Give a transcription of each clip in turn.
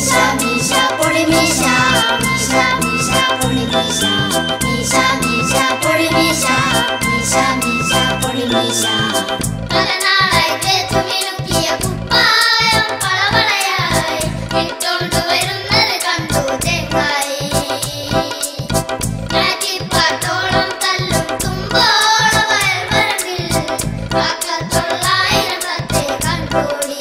മീശ മീശ പൊടി മീശ മീശ മീശ പൊടി മീശ മീശ മീശ പൊടി മീശ മീശ മീശ പൊടി മീശ പല നാളായി തേച്ചു മിനുക്കിയ കുപ്പായം പളവളയായി ഇട്ടോണ്ട് വരുന്നത് കണ്ടു ചെങ്ങായി രാജിപ്പാട്ടോളം തല്ലും തുമ്പോളം വയൽവരമ്പിൽ കാക്കത്തൊള്ളായിരം സത്തെ കണ്ടോടി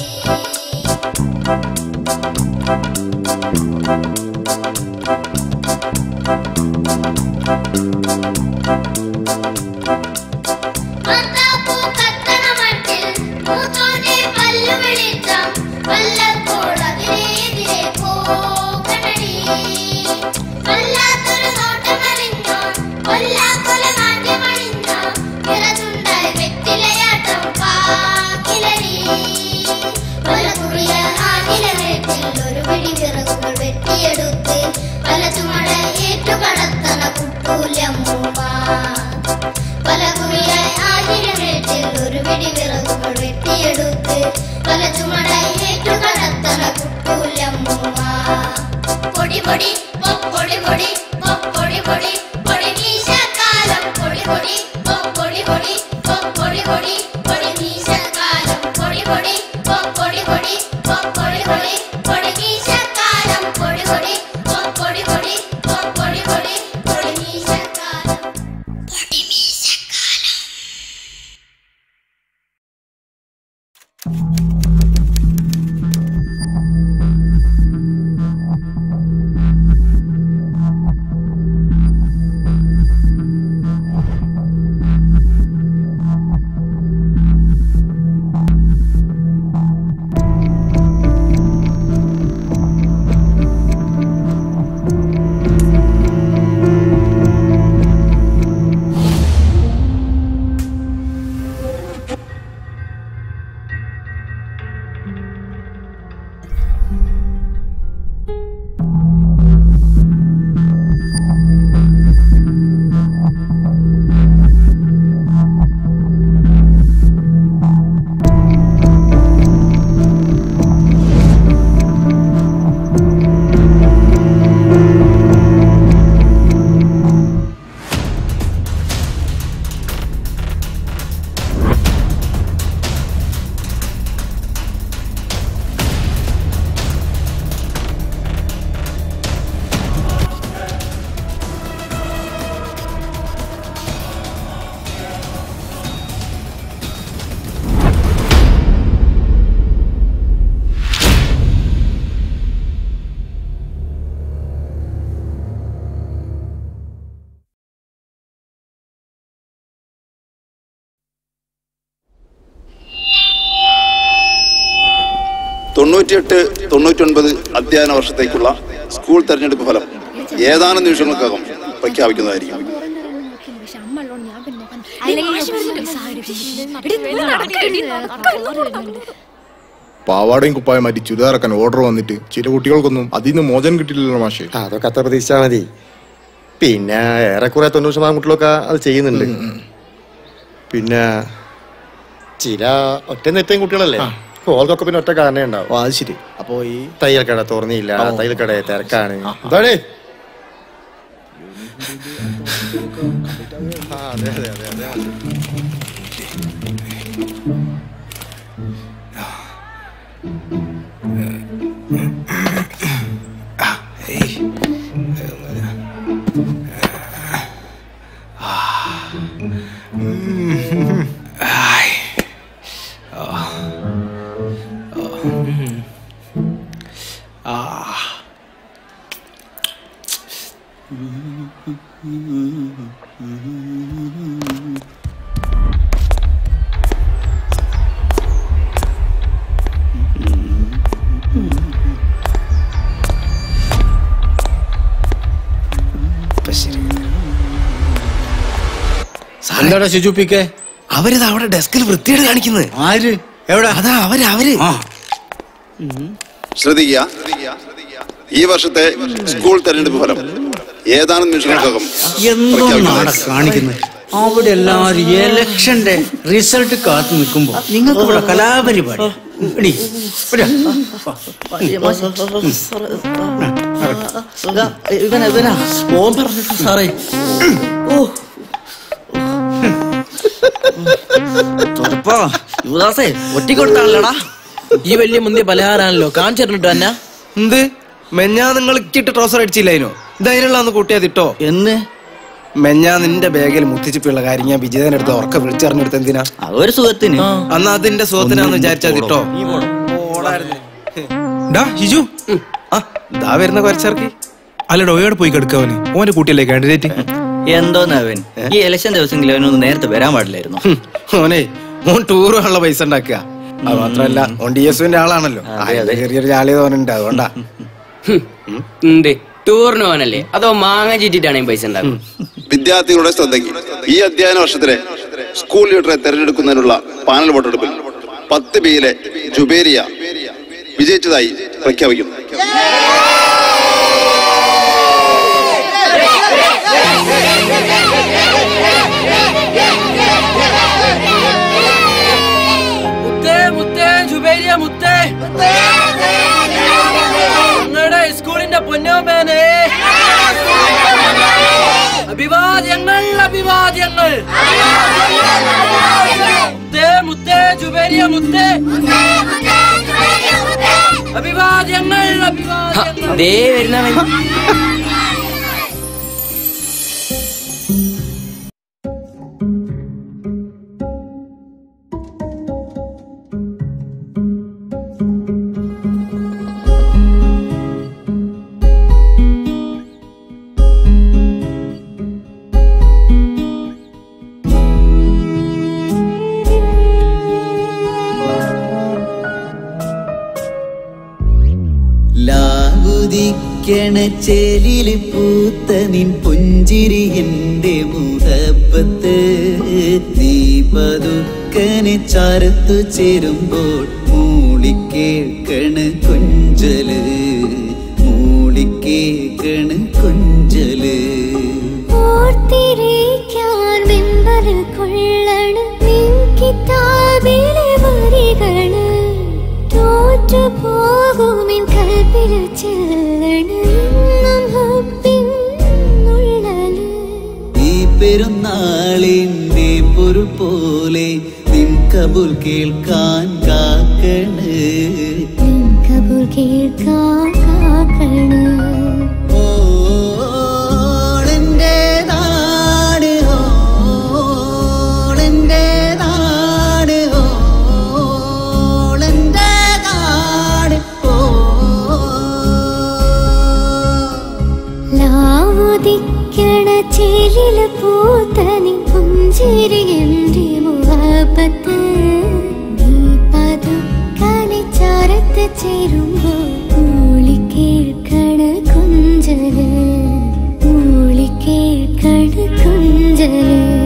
മത്താപ്പൂ കത്തണ മട്ടിൽ മൂത്തോന്റെ പല്ലു വെളിച്ചം വല്ലപ്പോൾ അതിനെതിരെ പോകണടി വല്ലാത്തൊരു നോട്ടമറിഞ്ഞോ കൊല്ലാക്കൊല നാട്യമണിഞ്ഞോ ഇറതുണ്ടായി വെറ്റിലയാട്ടം പാക്കിലടി പല കുറിയ നാട്ടില വീട്ടിൽ ഒരു പിടി വിറകുകൾ വെട്ടിയെടുത്ത് പല ചുമട ഏറ്റുകടത്തണ കുട്ടൂലമ്മൂമ്മ പല കുറിയായി ആയിരം വീട്ടിൽ ഒരു പിടി വിറകുകൾ വെട്ടിയെടുത്ത് പല ചുമടായി ഏറ്റുകടത്തണ കുട്ടൂലമ്മൂമ്മ പൊടി പൊടി പൊ പൊടി പൊടി പൊ പൊടി പൊടി പൊടി മീശക്കാലം പൊടി പൊടി പൊ പൊടി പൊടി പൊ പൊടി പൊടി പൊടി മീശക്കാലം പൊടി പൊടി പൊ പൊടി പൊടി പൊ പൊടി പൊടി പൊടി മീശക്കാലം പൊടി പൊടി പൊ പൊടി പൊടി പൊ പൊടി പൊടി പൊടി മീശക്കാലം പൊടി മീശക്കാലം തൊണ്ണൂറ്റിയെട്ട് തൊണ്ണൂറ്റൊൻപത് അധ്യയന വർഷത്തേക്കുള്ള സ്കൂൾ തെരഞ്ഞെടുപ്പ് ഫലം ഏതാനും നിമിഷങ്ങൾക്കകം പ്രഖ്യാപിക്കുന്നതായിരിക്കും പാവാടയും കുപ്പായം മാറ്റി ചുരിദാറക്കാൻ ഓർഡർ വന്നിട്ട് ചില കുട്ടികൾക്കൊന്നും അതിൽ നിന്ന് മോചനം കിട്ടില്ലല്ലോ മാഷേ അതൊക്കെ അത്ര പ്രതീക്ഷിച്ചാൽ മതി പിന്നെ ഏറെക്കുറെ തൊണ്ണൂറ് ശതമാനം കുട്ടികളൊക്കെ അത് ചെയ്യുന്നുണ്ട് പിന്നെ ചില ഒറ്റ നെറ്റയും കുട്ടികളല്ലേ ഓൾക്കൊക്കെ പിന്നെ ഒറ്റ കാരണേ ഉണ്ടാവും അത് ശരി അപ്പോ ഈ തയ്യൽ കട തുറന്നില്ല തയ്യൽ കട തിരക്കാണ് അതാണേ ആ, അതെ അതെ അതെ അതെ എന്താടാ ശുചിപ്പിക്കേ അവരിത് അവിടെ ഡെസ്കിൽ വൃത്തിയോട് കാണിക്കുന്നത് ആര് എവിടെ അതാ അവര് അവര് ശ്രദ്ധിക്കുക ഈ വർഷത്തെ സ്കൂൾ തെരഞ്ഞെടുപ്പ് ഫലം ഏതാനും നിമിഷങ്ങൾക്കകം എന്താണ് കാണിക്കുന്നത് അവിടെ എല്ലാവരും ഇലക്ഷന്റെ റിസൾട്ട് കാത്തു നിൽക്കുമ്പോ നിങ്ങൾക്ക് ഇവിടെ കലാപരിപാടി എടി, ഇവിടെ. ഇവനാ ഇവനാ ഓൻ പറഞ്ഞിട്ടു സാറേ ഓ തുറപ്പാ യുവദാസേ ഒറ്റിക്കൊടുത്താണല്ലോടാ ഈ വലിയ മുന്തിയ പലഹാരാണല്ലോ കാണിച്ചിട്ടുണ്ട് തന്നെ എന്ത് മെഞ്ഞാ നിങ്ങൾ ഇക്കിട്ട് ട്രോസർ അടിച്ചില്ലായിനോ ഇതതിനുള്ള ഒന്ന് കൂട്ടിയത് ഇട്ടോ എന്ന് മെഞ്ഞാ നിന്റെ ബാഗിൽ മുത്തിച്ചിപ്പുള്ള കാര്യം ഞാൻ വിജയനെ അടുത്ത് ഉറക്ക വിളിച്ചറിഞ്ഞെടുത്ത് എന്തിനാ അതൊരു സുഖത്തിന് അന്ന് അതിന്റെ സുഖത്തിനാന്ന് വിചാരിച്ചത് ഇട്ടോ ഡാ ഹിജു ആ ഇതാ വരുന്ന കുറച്ചിറക്കി അല്ലടോ എവിടെ പോയി കിടക്കവന് ഓന്റെ കുട്ടിയല്ലേ കാൻഡിഡേറ്റ് എന്തോന്ന് അവൻ ഈ ഇലക്ഷൻ ദിവസമെങ്കിലും അവനൊന്ന് നേരത്തെ വരാൻ പാടില്ലായിരുന്നു ഓനെ ഓൻ ടൂർ ഉള്ള പൈസ ഉണ്ടാക്കുക അത് മാത്രല്ല ഓൻ ഡി എസ് ആളാണല്ലോ അതിന്റെ ചെറിയൊരു ജാളിയ തോന്നുന്നുണ്ട് അതുകൊണ്ടാ ഉണ്ട് ടൂറിന് പോകാനല്ലേ അതോ മാങ്ങ ചീറ്റിട്ടാണ് ഈ പൈസ ഉണ്ടാക്കും വിദ്യാർത്ഥികളുടെ ശ്രദ്ധയ്ക്ക് ഈ അധ്യയന വർഷത്തിലെ സ്കൂൾ ലീഡറെ തെരഞ്ഞെടുക്കുന്നതിനുള്ള പാനൽ വോട്ടെടുപ്പിൽ പത്ത് ബിയിലെ ജുബേരിയ വിജയിച്ചതായി പ്രഖ്യാപിക്കുന്നു മുത്തേ മുത്തേ ജുബേരിയ മുത്തേ നിങ്ങളുടെ സ്കൂളിന്റെ പൊന്നോമേനെ അഭിവാദ്യങ്ങൾ അഭിവാദ്യങ്ങൾ മുത്തേ മുത്തേ ജുബേരിയ മുത്തേ അഭിവാദ്യങ്ങൾ അഭിവാദ്യങ്ങൾ ദേ വരുന്നവൻ ലാവുദിക്കണ ചേലില് പൂത്ത നിൻ പുഞ്ചിരി എന്റെ മുഹബത്ത് നീ പതുക്കനെ ചാരത്തു ചേരുമ്പോൾ മൂളിക്കേക്കണ കൊഞ്ചല് മൂളിക്കേക്കണ കൊഞ്ചല് ഓർത്തിരിക്കാൻ വെമ്പൽ കൊള്ളണം നിൻ കിതാബിലെ വരികള് തോറ്റു പോകുമെൻ കൽപ്പിൽ ചെല്ലണം ഇന്നും ഹബ്ബിൻ ഉള്ളല് ഈ പെരുന്നാളിന്റെ പൊരുൾ പോലെ നിൻ കബുൽ കേൾക്കാൻ കാക്കണ് നിൻ കബൂൽ കേൾക്കാൻ കാക്കണം ഓളെന്റെ നാട് ഓളെന്റെ നാട് ഓളെന്റെ നാട് ഓ ലാവുദിക്കണ ചേലില് പൂത്ത നിൻ പുഞ്ചിരി എന്റെ മുഹബത്ത് നീ പതുക്കനെ ചാരത്ത് ചേരുമ്പോൾ മൂളി കേൾക്കണ കുഞ്ചല് മൂളി കേൾക്കണ കുഞ്ചല്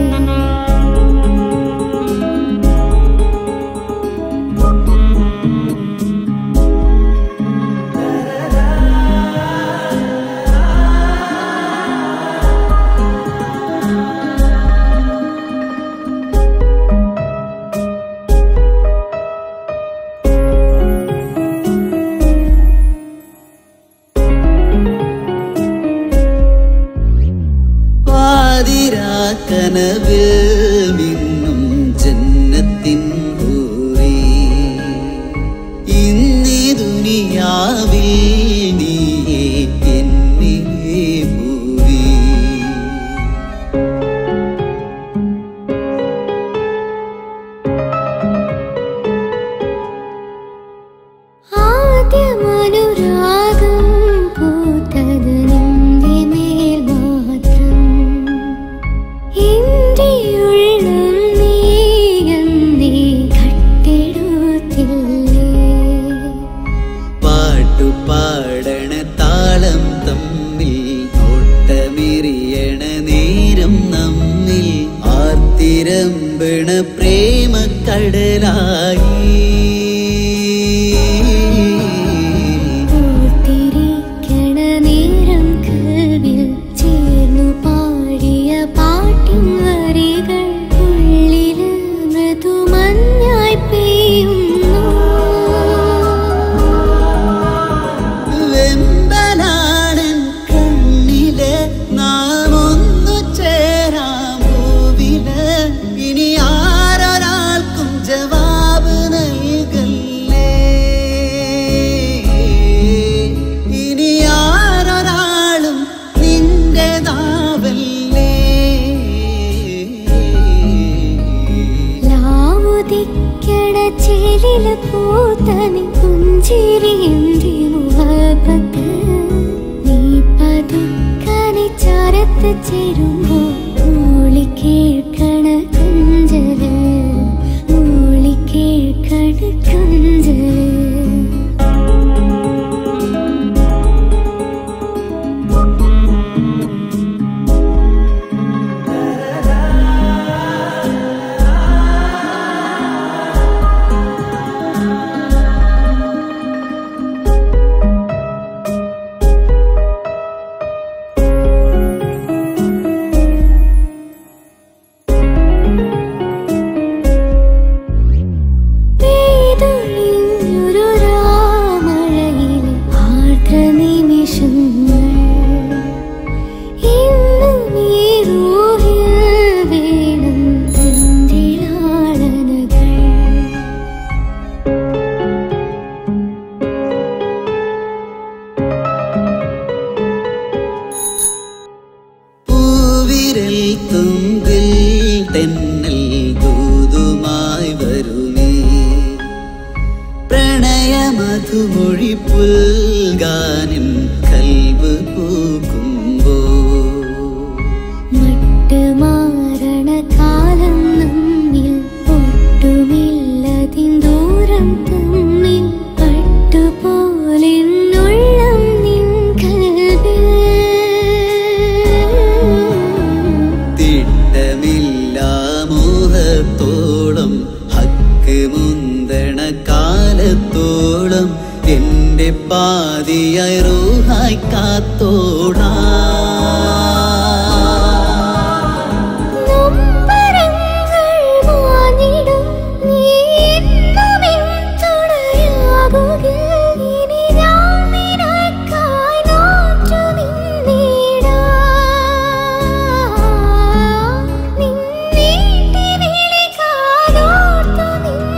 പാതിരാക്കനവിൽ മിന്നും ജന്നത്തിൻ ഹൂറി ഇന്നീ ദുനിയാവിൽ നീയേ എന്നിലെ ഭൂവി ആദ്യമനുരാഗം പൂത്തത് നിന്റെ മേൽ മാത്രം എന്റെ ഉള്ളം നീയം നീ കട്ടെടുത്തില്ലേ പാട്ടു പാടണ താളം തമ്മിൽ ഓട്ടമെറിയണ നേരം നമ്മിൽ ആർത്തിരമ്പണ പ്രേമക്കടലായി ഓർത്തിരിക്കണ നേരം കൽവിൽ ചേർന്നു പാടിയ പാട്ടിൻ വരികൾ ഉള്ളിൽ മൃദുമഞ്ഞായി പെയ്യുന്നു ചേലില് പൂത്തനി പുഞ്ചിരിയെന്റെ മുഹബത്ത് നീ പതുക്കനെ ചരത്ത് ചേരുമ്പോ മൂളി കേൾക്കണ കുഞ്ചല് മൂളി കേൾക്കണ കുഞ്ചല് പെയ്തൊഴിഞ്ഞൊരു രാമഴയിലെ ആർദ്ര നിമിഷങ്ങൾ ഇന്നും ഈ റൂഹിൽ വേണം തന്റെ ലാളനകൾ പൂവിരൽ തുമ്പിൽ തെന്നൽ ദൂതുമായി വരുമേ പ്രണയമധുമൊഴി പുൽഗാനം കൽവ് പൂക്കുമ്പോ മട്ട് മാറണ കാലം നമ്മിൽ ഒട്ടുമില്ലതിൻ ദൂരം തമ്മിൽ പട്ടുപോലെന്നുള്ളം നിൻ കൽവിൽ തിട്ടമില്ലാ മോഹത്തോളം ഹക്ക് മുന്തണ കാലത്തോളം എന്റെ പാതിയായി റൂഹായി കാത്തോടാ നൊമ്പരങ്ങൾ മാഞ്ഞിടും നീ എന്നുമെൻ തുണയാകുകിൽ. ഇനി ഞാൻ നിനക്കായി നോറ്റു നിന്നിടാം. നിന്നീട്ടി വിളിക്കാതോർത്തു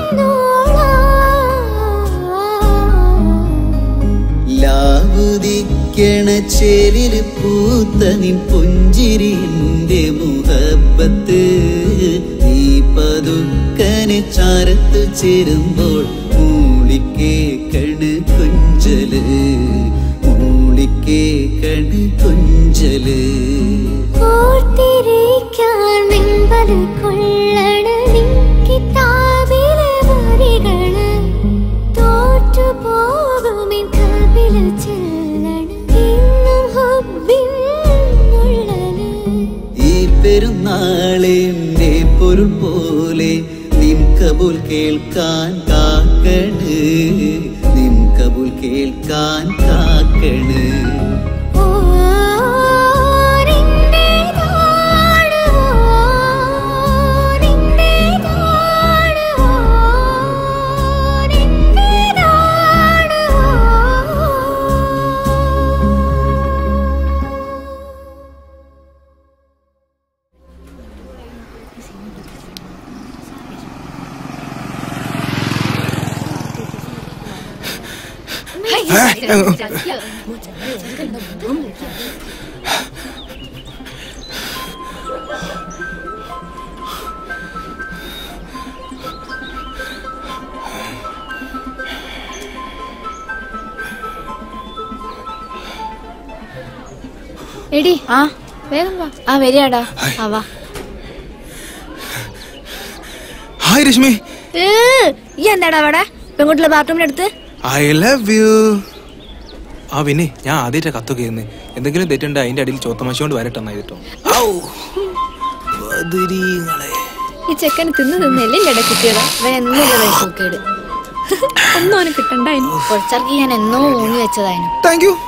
നിന്നോളാം. ലാവുദിക്കണ ചേലില് പൂത്ത നിൻ പുഞ്ചിരിന്റെ മുഹബത്ത് നീ പതുക്കനെ ചാരത്ത് ചേരുമ്പോൾ മൂളിക്കേക്കണ് കൊഞ്ചല് മൂളിക്കേക്കണ് കൊഞ്ചല് ഓർത്തിരിക്കാൻ വെമ്പൽ കൊള്ളണ നിൻ കിതാബിലെ വരികള് തോറ്റുപോകുമെൻ കൽവില് ചെല്ലണ ഇന്നും ഹുബ്ബിൻ നുള്ളല്. ഈ പെരുന്നാളിന്റെ പൊരുൾ പോലെ നിൻ കബൂൽ കേൾക്കാൻ കാക്കണ് നിൻ കബൂൽ കേൾക്കാൻ കാക്കണ് ഓ, നിന്റേതാണ് ഓ, നിന്റേതാണ് ഓ, നിന്റേതാണ് ഓ. എടി ആ വേഗം വാ ആ വരികടാ ആ വാ ഹായ് രശ്മി ഏ, ഈ എന്താടാ അവിടെ പെൺകുട്ടിയുടെ ബാത്റൂമിനടുത്ത് ഐ ലവ് യു ആ പിന്നെ ഞാൻ ആദ്യമായിട്ട് കത്തൊക്കെ ചെയ്യുന്നത് എന്തെങ്കിലും തെറ്റുണ്ട് അതിന്റെ അടിയിൽ ചോത്തമശി കൊണ്ട് വരട്ടെന്നാ കേട്ടോ ഈ ചെക്കന് തിന്ന് തിന്ന് എല്ലില്ലട കിട്ടിയതാ അവൻ എന്നുള്ള വയസ്സോക്കേട് ഒന്നും അവന് കിട്ടണ്ടായിരുന്നു കുറച്ചർക്ക് ഞാൻ എന്നോ ഊങ്ങി വെച്ചതായിരുന്നു താങ്ക് യു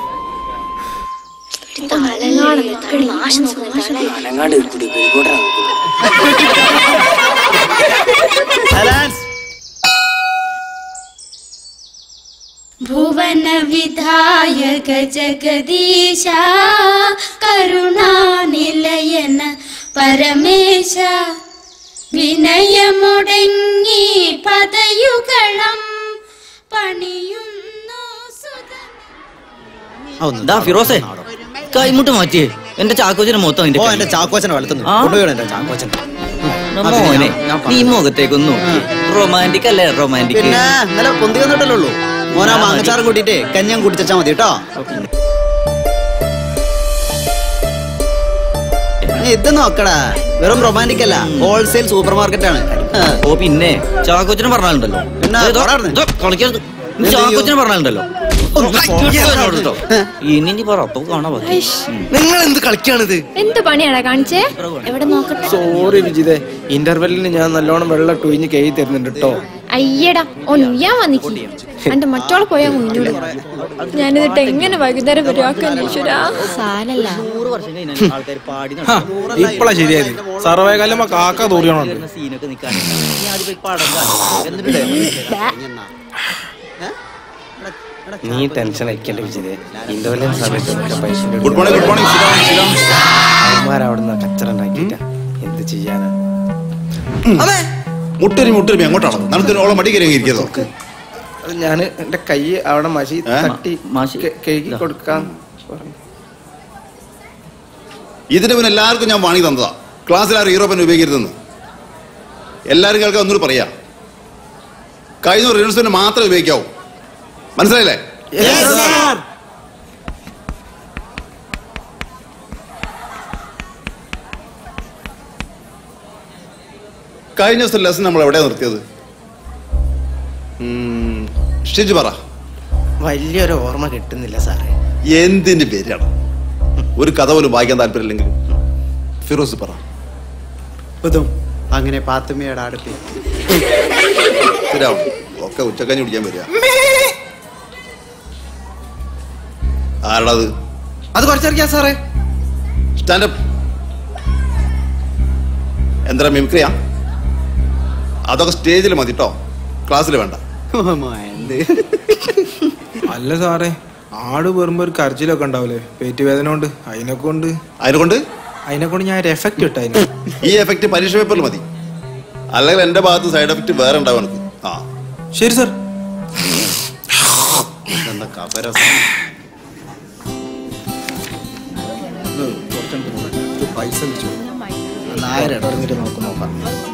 ഭുവന വിധായക ജഗദീശ കരുണാനിലയന പരമേശ വിനയമുടങ്ങി പതയുകളം പണിയുന്നു ദാ ഫിറോസേ കൈമുട്ട് മാറ്റിയേ എന്റെ ചാക്കോച്ചിന്റെ മൊത്തം ഓ എന്റെ ചാക്കോച്ചനെ വളർത്തുന്നു കൊണ്ടുപോയി എന്റെ ചാക്കോച്ചൻ മോനെ നീ മുഖത്തേക്കൊന്ന് നോക്കി റൊമാൻറ്റിക് അല്ലേ റൊമാൻറ്റിക് പിന്നെ ഇന്നലെ പൊന്തി വന്നിട്ടല്ലേ ഉള്ളൂ മോനാ മാങ്ങച്ചാറും കൂട്ടിട്ട് കഞ്ഞം കുടിച്ചാ മതി കേട്ടോ ഏ, ഇത് നോക്കടാ വെറും റൊമാൻറ്റിക് അല്ല ഹോൾസെയിൽ സൂപ്പർ മാർക്കറ്റ് ആണ് ആ. ഓ പിന്നെ ചാക്കോച്ചനെ പറഞ്ഞാലുണ്ടല്ലോ പിന്നെ ഏ, ഇതോ, പോടാ ഇതോ, കളിക്കരുത് എന്ത് ചാക്കോച്ചനെ ചെയ്യും? പറഞ്ഞാലുണ്ടല്ലോ കേട്ടോ ഇനി നീ പറ അപ്പൊ കാണാൻ പറ്റും നിങ്ങൾ എന്ത് കളിക്കാണിത് എന്ത് പണിയാടാ കാണിച്ചേ എവിടെ നോക്കട്ടെ സോറി വിജിതെ ഇന്റർവെല്ലിന് ഞാൻ നല്ലോണം വെള്ളം ടൊയിഞ്ഞ് കൈ തരുന്നുണ്ട് കേട്ടോ അയ്യടാ ഓ നീയാ വന്നിക്ക് എന്റെ മറ്റോളെ പോയാ മുന്നോട് ഞാനിതിട്ട് എങ്ങനെ വൈകുന്നേരം വരാക്കാൻ ഈശ്വരാ സാരല്ല നൂറ് വർഷം കഴിഞ്ഞാൽ ആൾക്കാർ പാടി ഹാ, ഇപ്പളാ ശരിയായത് സർവേകാലമ്മ കാക്ക തൂറിയണുണ്ട് സീനൊക്കെ നിൽക്കാൻ നീ ആദ്യം പോയി പടം കാണും എന്നിട്ട് നീ ടെൻഷൻ അയക്കേണ്ട വിജിതെ ഇന്റർവെല്ലിന് സമയത്ത് നിന്റെ പൈസ good morning good morning Sreeram Sreeram അവന്മാരവിടുന്ന് കച്ചറ ഉണ്ടാക്കിയിട്ട എന്ത് ചെയ്യാനാ മുട്ടൊരു മുട്ടൊരു എങ്ങോട്ടാണ് നമുക്ക് ഓളം മടി കയറി ഇരിക്കുന്നോ അത് ഞാൻ എന്റെ കൈ അവിടെ മഷി ഏ? തട്ടി മഷി? കെ- കഴുകി കൊടുക്കാം ഇതിന് പിന്നെ എല്ലാവർക്കും ഞാൻ വാങ്ങി തന്നതാ ക്ലാസ്സിൽ ആരും ഹീറോപ്പൻ ഉപയോഗിക്കരുതെന്ന് എല്ലാവരും കേൾക്കാൻ ഒന്നുകൂടി പറയാ കഴിഞ്ഞ റിഹേഴ്സലിന് മാത്രമേ ഉപയോഗിക്കാവൂ മനസ്സിലായില്ലേ കഴിഞ്ഞ ദിവസം ലെസൺ നമ്മൾ എവിടെയാ നിർത്തിയത് ഉം, ഷിജു പറ വലിയൊരു ഓർമ്മ കിട്ടുന്നില്ല സാറേ എന്തിന്റെ പേരാണ് ഒരു കഥ പോലും വായിക്കാൻ താല്പര്യമില്ലെങ്കിൽ ഫിറോസ് പറ അങ്ങനെ പാത്തുമ്മയുടെ അടുത്ത് ശരിയാവും ഒക്കെ ഉച്ചക്കഞ്ഞി കുടിക്കാൻ വരിക ആരടത് അത് കുറച്ചറിയാ സാറേ സ്റ്റാൻഡപ്പ് എന്താ മിമിക്രിയാ അതൊക്കെ സ്റ്റേജിൽ മതി കേട്ടോ ക്ലാസ്സിൽ വേണ്ട അല്ല സാറേ ആട് വെറുമ്പോ ഒരു കരച്ചിലൊക്കെ ഉണ്ടാവില്ലേ പേറ്റ് വേദന കൊണ്ട് അതിനെ കൊണ്ട് അതിനെ കൊണ്ട് അതിനെ കൊണ്ട് ഞാൻ ഒരു എഫക്റ്റ് ഇട്ടായിരുന്നു ഈ എഫക്റ്റ് പരീക്ഷ പേപ്പറിൽ മതി അല്ലെങ്കിൽ എന്റെ ഭാഗത്ത് സൈഡ് എഫക്റ്റ് വേറെ ഉണ്ടാവും എനിക്ക് ആ ശരി സാർ എന്താ കപരസം പൈസ വെച്ചു നോക്കാം നോക്കാം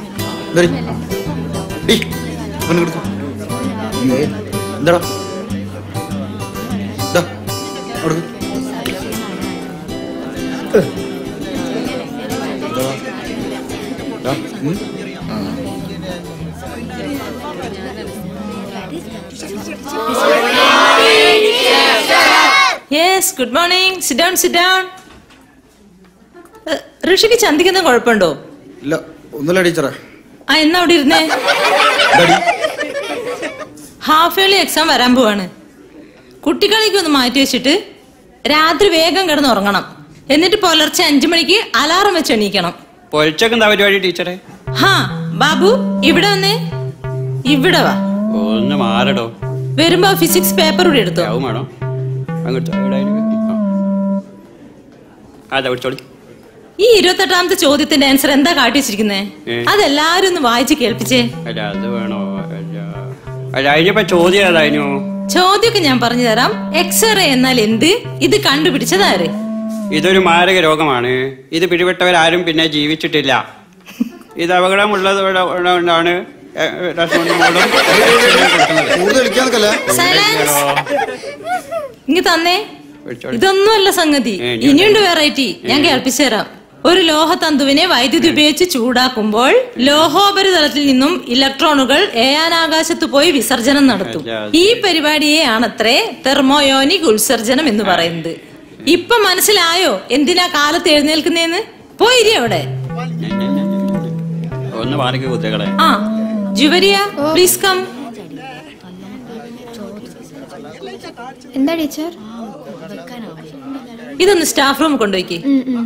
എന്താടാ ദാ, അവിടെ yes good morning sit down sit down ഋഷിക്ക് ചന്തിക്കുന്ന കുഴപ്പമുണ്ടോ ഇല്ല ഒന്നുമില്ല ടീച്ചറെ ആ എന്നാ അവിടെ ഇരുന്നേ ഹാഫ് ഇയർലി എക്സാം വരാൻ പോവാണ് കുട്ടികളേക്ക് ഒന്ന് മാറ്റി വെച്ചിട്ട് രാത്രി വേഗം കിടന്ന് ഉറങ്ങണം എന്നിട്ട് പുലർച്ചെ അഞ്ചു മണിക്ക് അലാറം വെച്ച് എണീക്കണം പൊളിച്ചൊക്കെ എന്താ പരിപാടി ടീച്ചറെ ഹാ ബാബു ഇവിടെ വന്നേ ഇവിടെ വാ ഒന്ന് മാറടോ വരുമ്പോ ഫിസിക്സ് പേപ്പർ കൂടി എടുത്തോ ആവും വേണോ അങ്ങോട്ട് ഇവിടെ ആയിരിക്കും. ആ. അതാ വിളിച്ചോളി ഈ ഇരുപത്തെട്ടാമത്തെ ചോദ്യത്തിന്റെ ആൻസർ എന്താ കാട്ടി വെച്ചിരിക്കുന്നേ ഏ. അതെല്ലാരും ഒന്ന് വായിച്ച് കേൾപ്പിച്ചേ അല്ല അത് വേണോ അല്ല അല്ല അതിനിപ്പോ ചോദ്യം ഏതായിരുന്നു ചോദ്യമൊക്കെ ഞാൻ പറഞ്ഞു തരാം എക്സ്റേ എന്നാൽ എന്ത് ഇത് കണ്ടുപിടിച്ചതാര് ഇതൊരു മാരക രോഗമാണ് ഇത് പിടിപെട്ടവരാരും പിന്നെ ജീവിച്ചിട്ടില്ല ഇത് അപകടമുള്ളത് കൊണ്ടാണ് കൂടുതൽ കളിക്കാന്നൊക്കല്ലേ സൈലൻസ് ഇങ്ങ് തന്നേ ഇതൊന്നുമല്ല സംഗതി ഏ, ഇനി ഇനിയുണ്ട് വെറൈറ്റി ഞാൻ കേൾപ്പിച്ചു തരാം ഒരു ലോഹതന്തുവിനെ വൈദ്യുതി ഉപയോഗിച്ച് ചൂടാക്കുമ്പോൾ ലോഹോപരിതലത്തിൽ നിന്നും ഇലക്ട്രോണുകൾ ഏയാനാകാശത്ത് പോയി വിസർജനം നടത്തും ഈ പരിപാടിയെ ആണത്രേ തെർമോയോനിക് ഉത്സർജനം എന്ന് പറയുന്നത് ഇപ്പൊ മനസ്സിലായോ എന്തിനാ കാലത്ത് എഴുന്നേൽക്കുന്നേന്ന് പോയിരി അവിടെ ഒന്ന് മാറിക്ക് കുത്തികളെ ആ ജുവരിയ പ്ലീസ് കം എന്താ ടീച്ചർ ഇതൊന്ന് സ്റ്റാഫ് റൂം കൊണ്ടുപോയിക്കേ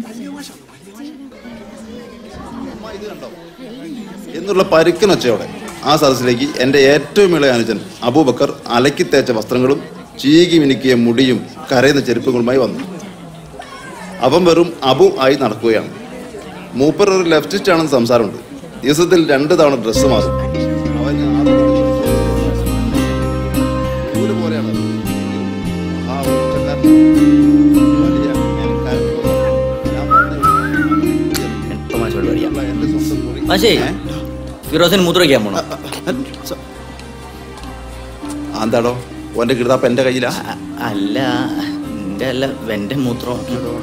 എന്നുള്ള പരുക്കനൊച്ചയോടെ ആ സദസ്സിലേക്ക് എന്റെ ഏറ്റവും ഇളയ അനുജൻ അബൂബക്കർ അലക്കി തേച്ച വസ്ത്രങ്ങളും ചീകി മിനുക്കിയ മുടിയും കരയുന്ന ചെരുപ്പുകളുമായി വന്നു അവൻ വെറും അബു ആയി നടക്കുകയാണ് മൂപ്പർ ഒരു ലെഫ്റ്റിസ്റ്റ് ആണെന്ന് സംസാരമുണ്ട് ദിവസത്തിൽ രണ്ട് തവണ ഡ്രസ്സ് മാറും അവന് നൂല് പോലെയാണ് അത്. ആ ഉച്ചക്കാരൻ വലിയ മേൽക്കാരൻ. ഞാൻ പറഞ്ഞത് എന്റെ സ്വന്തം മുറി മാഷേ ഫിറോസിന് മൂത്ര വയ്ക്കാൻ പോണോ എന്താടോ ഓന്റെ കിടതാപ്പ് എന്റെ കയ്യിലാ അല്ല എന്റെ അല്ല എന്റെ മൂത്രം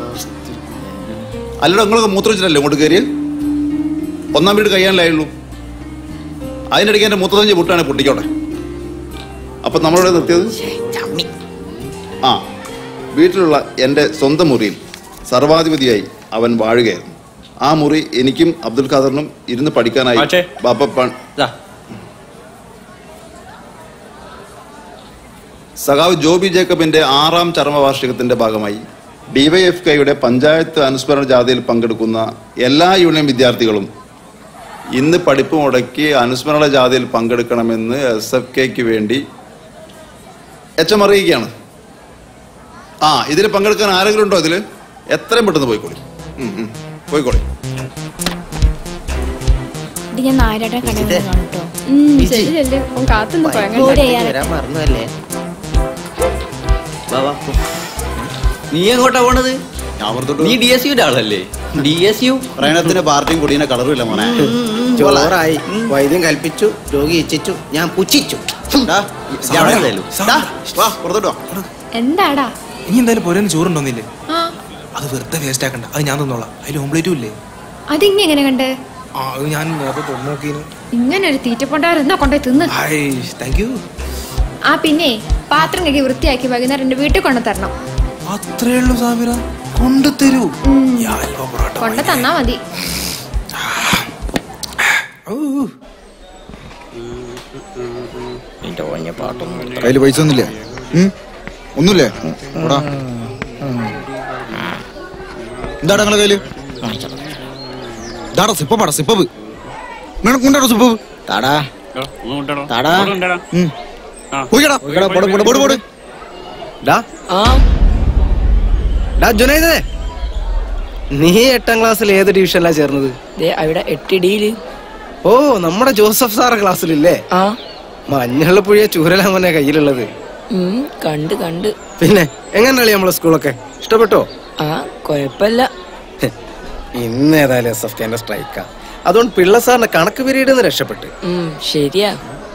അല്ലടോ നിങ്ങൾക്ക് മൂത്രം വെച്ചിട്ടല്ലേ ഇങ്ങോട്ട് കയറിയ ഒന്നാം വീട് കഴിയാനല്ലായുള്ളൂ അതിനിടയ്ക്ക് എന്റെ മൂത്രത്തഞ്ച് പൊട്ടാണ് പൊട്ടിക്കോട്ടെ അപ്പൊ നമ്മളിവിടെ നിർത്തിയത് ആ വീട്ടിലുള്ള എൻ്റെ സ്വന്തം മുറിയിൽ സർവാധിപതിയായി അവൻ വാഴുകയായിരുന്നു ആ മുറി എനിക്കും അബ്ദുൽ ഖാദറിനും ഇരുന്ന് പഠിക്കാനായി മാഷേ. ബാപ്പ പ- സഖാവ് ജോബി ജേക്കബിന്റെ ആറാം ചരമവാർഷികത്തിന്റെ ഭാഗമായി ഡിവൈഎഫ് കെയുടെ പഞ്ചായത്ത് അനുസ്മരണ ജാഥയിൽ പങ്കെടുക്കുന്ന എല്ലാ യൂണിയൻ വിദ്യാർത്ഥികളും ഇന്ന് പഠിപ്പ് മുടക്കി അനുസ്മരണ ജാഥയിൽ പങ്കെടുക്കണമെന്ന് എസ് എഫ് കെക്ക് വേണ്ടി എച്ച് എം അറിയിക്കുകയാണ് ആ ഇതിൽ പങ്കെടുക്കാൻ ആരെങ്കിലും ഉണ്ടോ ഇതിൽ എത്രയും പെട്ടെന്ന് പോയിക്കോളി ഉം, ഉം. പോയിക്കോളി ഇത് ഞാൻ നായരുടെ കടയിൽ ഇതേ. കാണും കേട്ടോ ശരി, ചെല്ലു കാത്തുനിന്ന് വരാൻ മറന്നതല്ലേ വാ, വാ, പോ. നീ എങ്ങോട്ടാ പോണത് നീ ഡി എസ് യുടെ ആളല്ലേ ഡി എസ് യു പ്രേണത്തിന്റെ പാർട്ടിയും കുടീനെ കളറും ഇല്ല മോനെ ചോറായി വൈദ്യം കൽപ്പിച്ചു രോഗി ഇച്ഛിച്ചു ഞാൻ പുച്ഛിച്ചു ഡാ, ഇജ്ജ് അവിടെ ഇരുന്നേലു. ഡാ, വാ പുറത്തോട്ട് വാ എന്താടാ ഇനി എന്തായാലും പോരെന്ന് ചോറുണ്ടോന്നില്ലേ ആ അത് വെറുതെ വേസ്റ്റ് ആക്കണ്ട അത് ഞാൻ തന്നോളാം അതിൽ ഓംപ്ലേറ്റും ഇല്ലേ അതിങ്ങനെ എങ്ങനെ കണ്ട് ആ അത് ഞാൻ നേരത്തെ തുറന്നു നോക്കിന് ഇങ്ങനെ ഒരു തീറ്റപ്പൊണ്ടാറ് എന്നാ കൊണ്ടേ തിന്ന് ഹായ് താങ്ക് യു ആ പിന്നെ പാത്രം കഴുകി വൃത്തിയാക്കി വൈകുന്നേരം എന്റെ വീട്ടിൽ കൊണ്ടു തരണം അത്രേ ഉള്ളൂ സാബിറ കൊണ്ടു തരൂ യാ, അൽവ പൊറോട്ട കൊണ്ടു തന്നാ മതി കയ്യിൽ പൈസ ഒന്നുമില്ല ഒന്നുമില്ലേ എടാ എന്താടാ നിങ്ങളെ കയ്യില് ഇതാടാ സിപ്പപ്പാടാ സിപ്പപ്പ് നിനക്കുണ്ടാടോ സിപ്പപ്പ് താടാ താടാ ഉം. പോയിക്കടാ പോയിക്കടാ പോട് പോട് പോട് പോട് ഡാ ഡാ ജുനൈദേ നീ എട്ടാം ക്ലാസ്സിൽ ഏത് ഡിവിഷനിലാ ചേർന്നത് അവിടെ എട്ട് ഡിയില് ഓ നമ്മുടെ ജോസഫ് സാറെ ക്ലാസ്സിലില്ലേ ആ മഞ്ഞളുപ്പുഴ ചൂരലാമനെ കയ്യിലുള്ളത് ഉം, കണ്ട് കണ്ട് പിന്നെ എങ്ങനെയല്ലേ നമ്മളെ സ്കൂളൊക്കെ ഇഷ്ടപ്പെട്ടോ ആ കൊഴപ്പല്ല ഇന്ന് ഏതായാലും എസ് എഫ് കെന്റെ സ്ട്രൈക്കാ അതുകൊണ്ട് പിള്ള സാറിന്റെ കണക്ക് പീരീഡ് നിന്ന് രക്ഷപ്പെട്ട് ഉം, ശരിയാ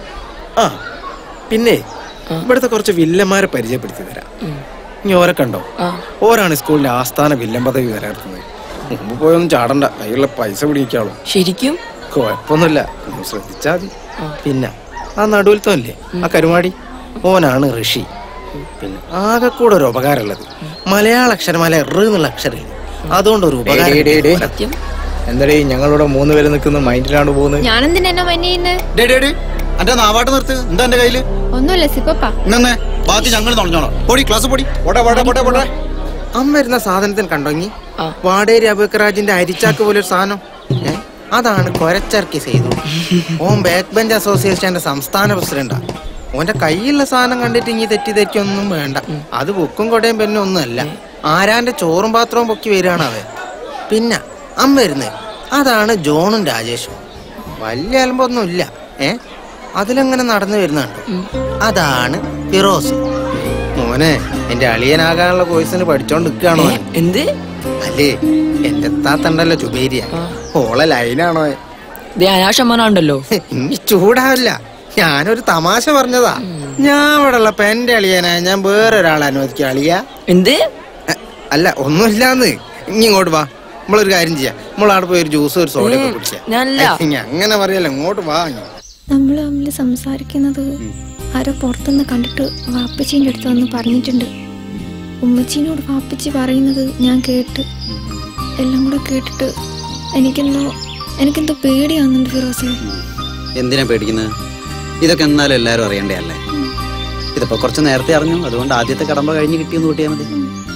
ആ പിന്നെ ഇവിടുത്തെ കുറച്ച് വില്ലന്മാരെ പരിചയപ്പെടുത്തി തരാം ഇനി ഓരെ കണ്ടോ ഓരാണ് സ്കൂളിന്റെ ആസ്ഥാന വില്ലൻ പദവി നിലനിർത്തുന്നത് മുമ്പ് പോയൊന്നും ചാടണ്ട കയ്യിലുള്ള പൈസ പിടിക്കാളൂ ശരിക്കും കുഴപ്പമൊന്നുമില്ല ഒന്ന് ശ്രദ്ധിച്ചാ മതി പിന്നെ ആ നടുവിലത്തല്ലേ ആ കരുമാടി ഓനാണ് ഋഷി പിന്നെ ആകെ കൂടെ ഒരു ഉപകാരമുള്ളത് മലയാള അക്ഷരമാല എറ് എന്നുള്ള അക്ഷരമില്ല അതുകൊണ്ട് ഒരു ഉപകാരം ഡേയ്, ഡേയ്, ഡേയ്. സത്യം എന്താടേ ഞങ്ങളിവിടെ മൂന്ന് പേര് നിൽക്കുന്ന മൈൻഡിലാണ് പോകുന്നത് ഞാനെന്തിനാ എന്നെ മഞ്ഞിന്ന് ഡേ ഡേ ഡേ എന്റെ നാവാട്ട് നിർത്ത് എന്താ എന്റെ കയ്യില് ഒന്നുമില്ല സിപ്പപ്പാ ഇന്നെ ബാക്കി ഞങ്ങൾ തുണഞ്ഞോളാം പൊടി ക്ലാസ് പൊടി പോട്ടെ പോട്ടെ പോട്ടെ പോട്ടെ അമ്മ വരുന്ന സാധനത്തിന് കണ്ടോങ്ങി വാടേരി അബുക്കറാജിന്റെ അരിച്ചാക്ക് പോലെ ഒരു സാധനം ഏ? അതാണ് കൊരച്ചർക്കി ചെയ്തു ഓൻ ബാക്ക് ബെഞ്ച് അസോസിയേഷന്റെ സംസ്ഥാന പ്രസിഡന്റാ ഓന്റെ കയ്യിലുള്ള സാധനം കണ്ടിട്ട് ഇനി തെറ്റിദ്ധരിക്കൊന്നും വേണ്ട അത് ബുക്കും കൊടയും പെന്നും ഒന്നുമല്ല ആരാന്റെ ചോറും പാത്രവും പൊക്കി വരികയാണ് അവൻ പിന്നെ അമ്മ വരുന്നത് അതാണ് ജോണും രാജേഷും വലിയ അലമ്പൊന്നും ഇല്ല ഏ അതിലങ്ങനെ നടന്നു വരുന്നുണ്ട് അതാണ് ഫിറോസ് മോനെ എന്റെ അളിയനാകാനുള്ള കോഴ്സിന് പഠിച്ചോണ്ട് നിൽക്കുകയാണോ എന്ത് അല്ലേ എന്റെ താത്തണ്ടല്ലോ ചുബേരിയ ഓളെ ലൈനാണോ അനാശമ്മനുണ്ടല്ലോ ഇനി ചൂടാവില്ല ഞാനൊരു തമാശ പറഞ്ഞതാ ഞാൻ ഇവിടെ ഉള്ളപ്പോ എന്റെ അളിയനാ ഞാൻ വേറൊരാളെ അനുവദിക്കുക അളിയ എന്ത് അല്ല ഒന്നുമില്ലാന്ന് ഇനി ഇങ്ങോട്ട് വാ നമ്മളൊരു കാര്യം ചെയ്യാം നമ്മളവിടെ പോയി ഒരു ജ്യൂസ് ഒരു സോഡയൊക്കെ ഉം, കുടിക്കാം ഞാനല്ല. ഐ, ഇനി അങ്ങനെ പറയല്ല ഇങ്ങോട്ട് വാ ഇനി. നമ്മൾ തമ്മിൽ സംസാരിക്കുന്നത് ആരോ പുറത്തുനിന്ന് കണ്ടിട്ട് വാപ്പച്ചീൻ്റെ അടുത്ത് വന്ന് പറഞ്ഞിട്ടുണ്ട് ഉമ്മച്ചീനോട് വാപ്പച്ചി പറയുന്നത് ഞാൻ കേട്ട് എല്ലാം കൂടെ കേട്ടിട്ട് എനിക്കെന്തോ എനിക്കെന്തോ പേടിയാവുന്നുണ്ട് ഫിറോസെ എന്തിനാ പേടിക്കുന്നത് ഇതൊക്കെ എന്നാലും എല്ലാവരും അറിയണ്ടേ ഇതിപ്പോ കുറച്ച് നേരത്തെ അറിഞ്ഞു അതുകൊണ്ട് ആദ്യത്തെ കടമ്പ കഴിഞ്ഞ് കിട്ടിയെന്ന് കൂട്ടിയാൽ മതി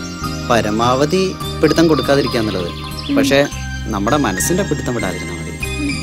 പരമാവധി പിടുത്തം കൊടുക്കാതിരിക്കാന്നുള്ളത് പക്ഷെ നമ്മുടെ മനസ്സിന്റെ പിടുത്തം വിടാതിരുന്നാൽ മതി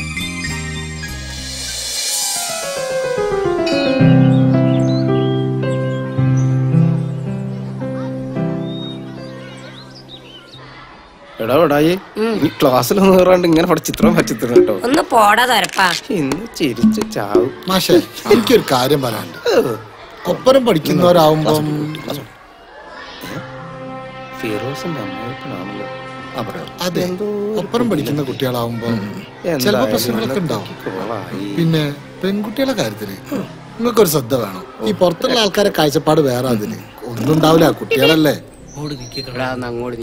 എടാ എടായി ഈ ക്ലാസ്സിലൊന്നും കയറാണ്ട് ഇങ്ങനെ അവിടെ ചിത്രം വരച്ചിരുന്നു കേട്ടോ ഒന്ന് പോടാ തരപ്പാ ഇന്ന് ചിരിച്ച് ചാവും മാഷേ എനിക്കൊരു കാര്യം പറയാനുണ്ട് ഒപ്പരം പഠിക്കുന്നവരാവുമ്പം ഫിറോസിന്റെ അമ്മയപ്പനാണല്ലോ അതെ ഒപ്പരം പഠിക്കുന്ന കുട്ടികളാവുമ്പോ ചിലപ്പോ എന്തായാലും പ്രശ്നങ്ങളൊക്കെ ഉണ്ടാവും പിന്നെ പെൺകുട്ടികളെ കാര്യത്തില് നിങ്ങൾക്കൊരു ശ്രദ്ധ വേണം ഈ പുറത്തുള്ള ആൾക്കാരെ കാഴ്ചപ്പാട് വേറെ അതിന് ഒന്നും ഉണ്ടാവില്ല കുട്ടികളല്ലേ അങ്ങോട്ട്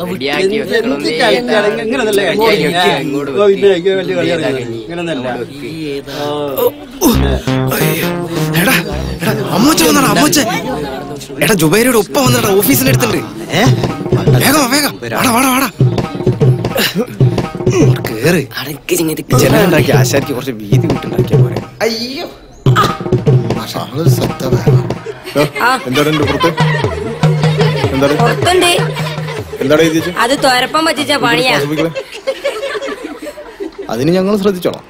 അമ്മച്ച വന്നടാ അമ്മച്ച എടാ ജുബൈരയുടെ ഉപ്പ വന്നടാ ഓഫീസിന്റെ അടുത്തുണ്ട് വേഗം വാ, വേഗം വാടാ വാടാ വാടാ കേറ് ജനലുണ്ടാക്കി ആശാരിക്ക് കുറച്ച് വീതി വിട്ടുണ്ടാക്കിയ പോലെ അയ്യോ നമ്മളൊരു ശ്രദ്ധ വേണം എന്താണ് എന്റെ പുറത്ത് എന്താണ് പുറത്തുണ്ട് എന്താണ് എഴുതിയത് അത് തുരപ്പം പറ്റിച്ച പണിയാ അതിന് ഞങ്ങൾ ശ്രദ്ധിച്ചോളാം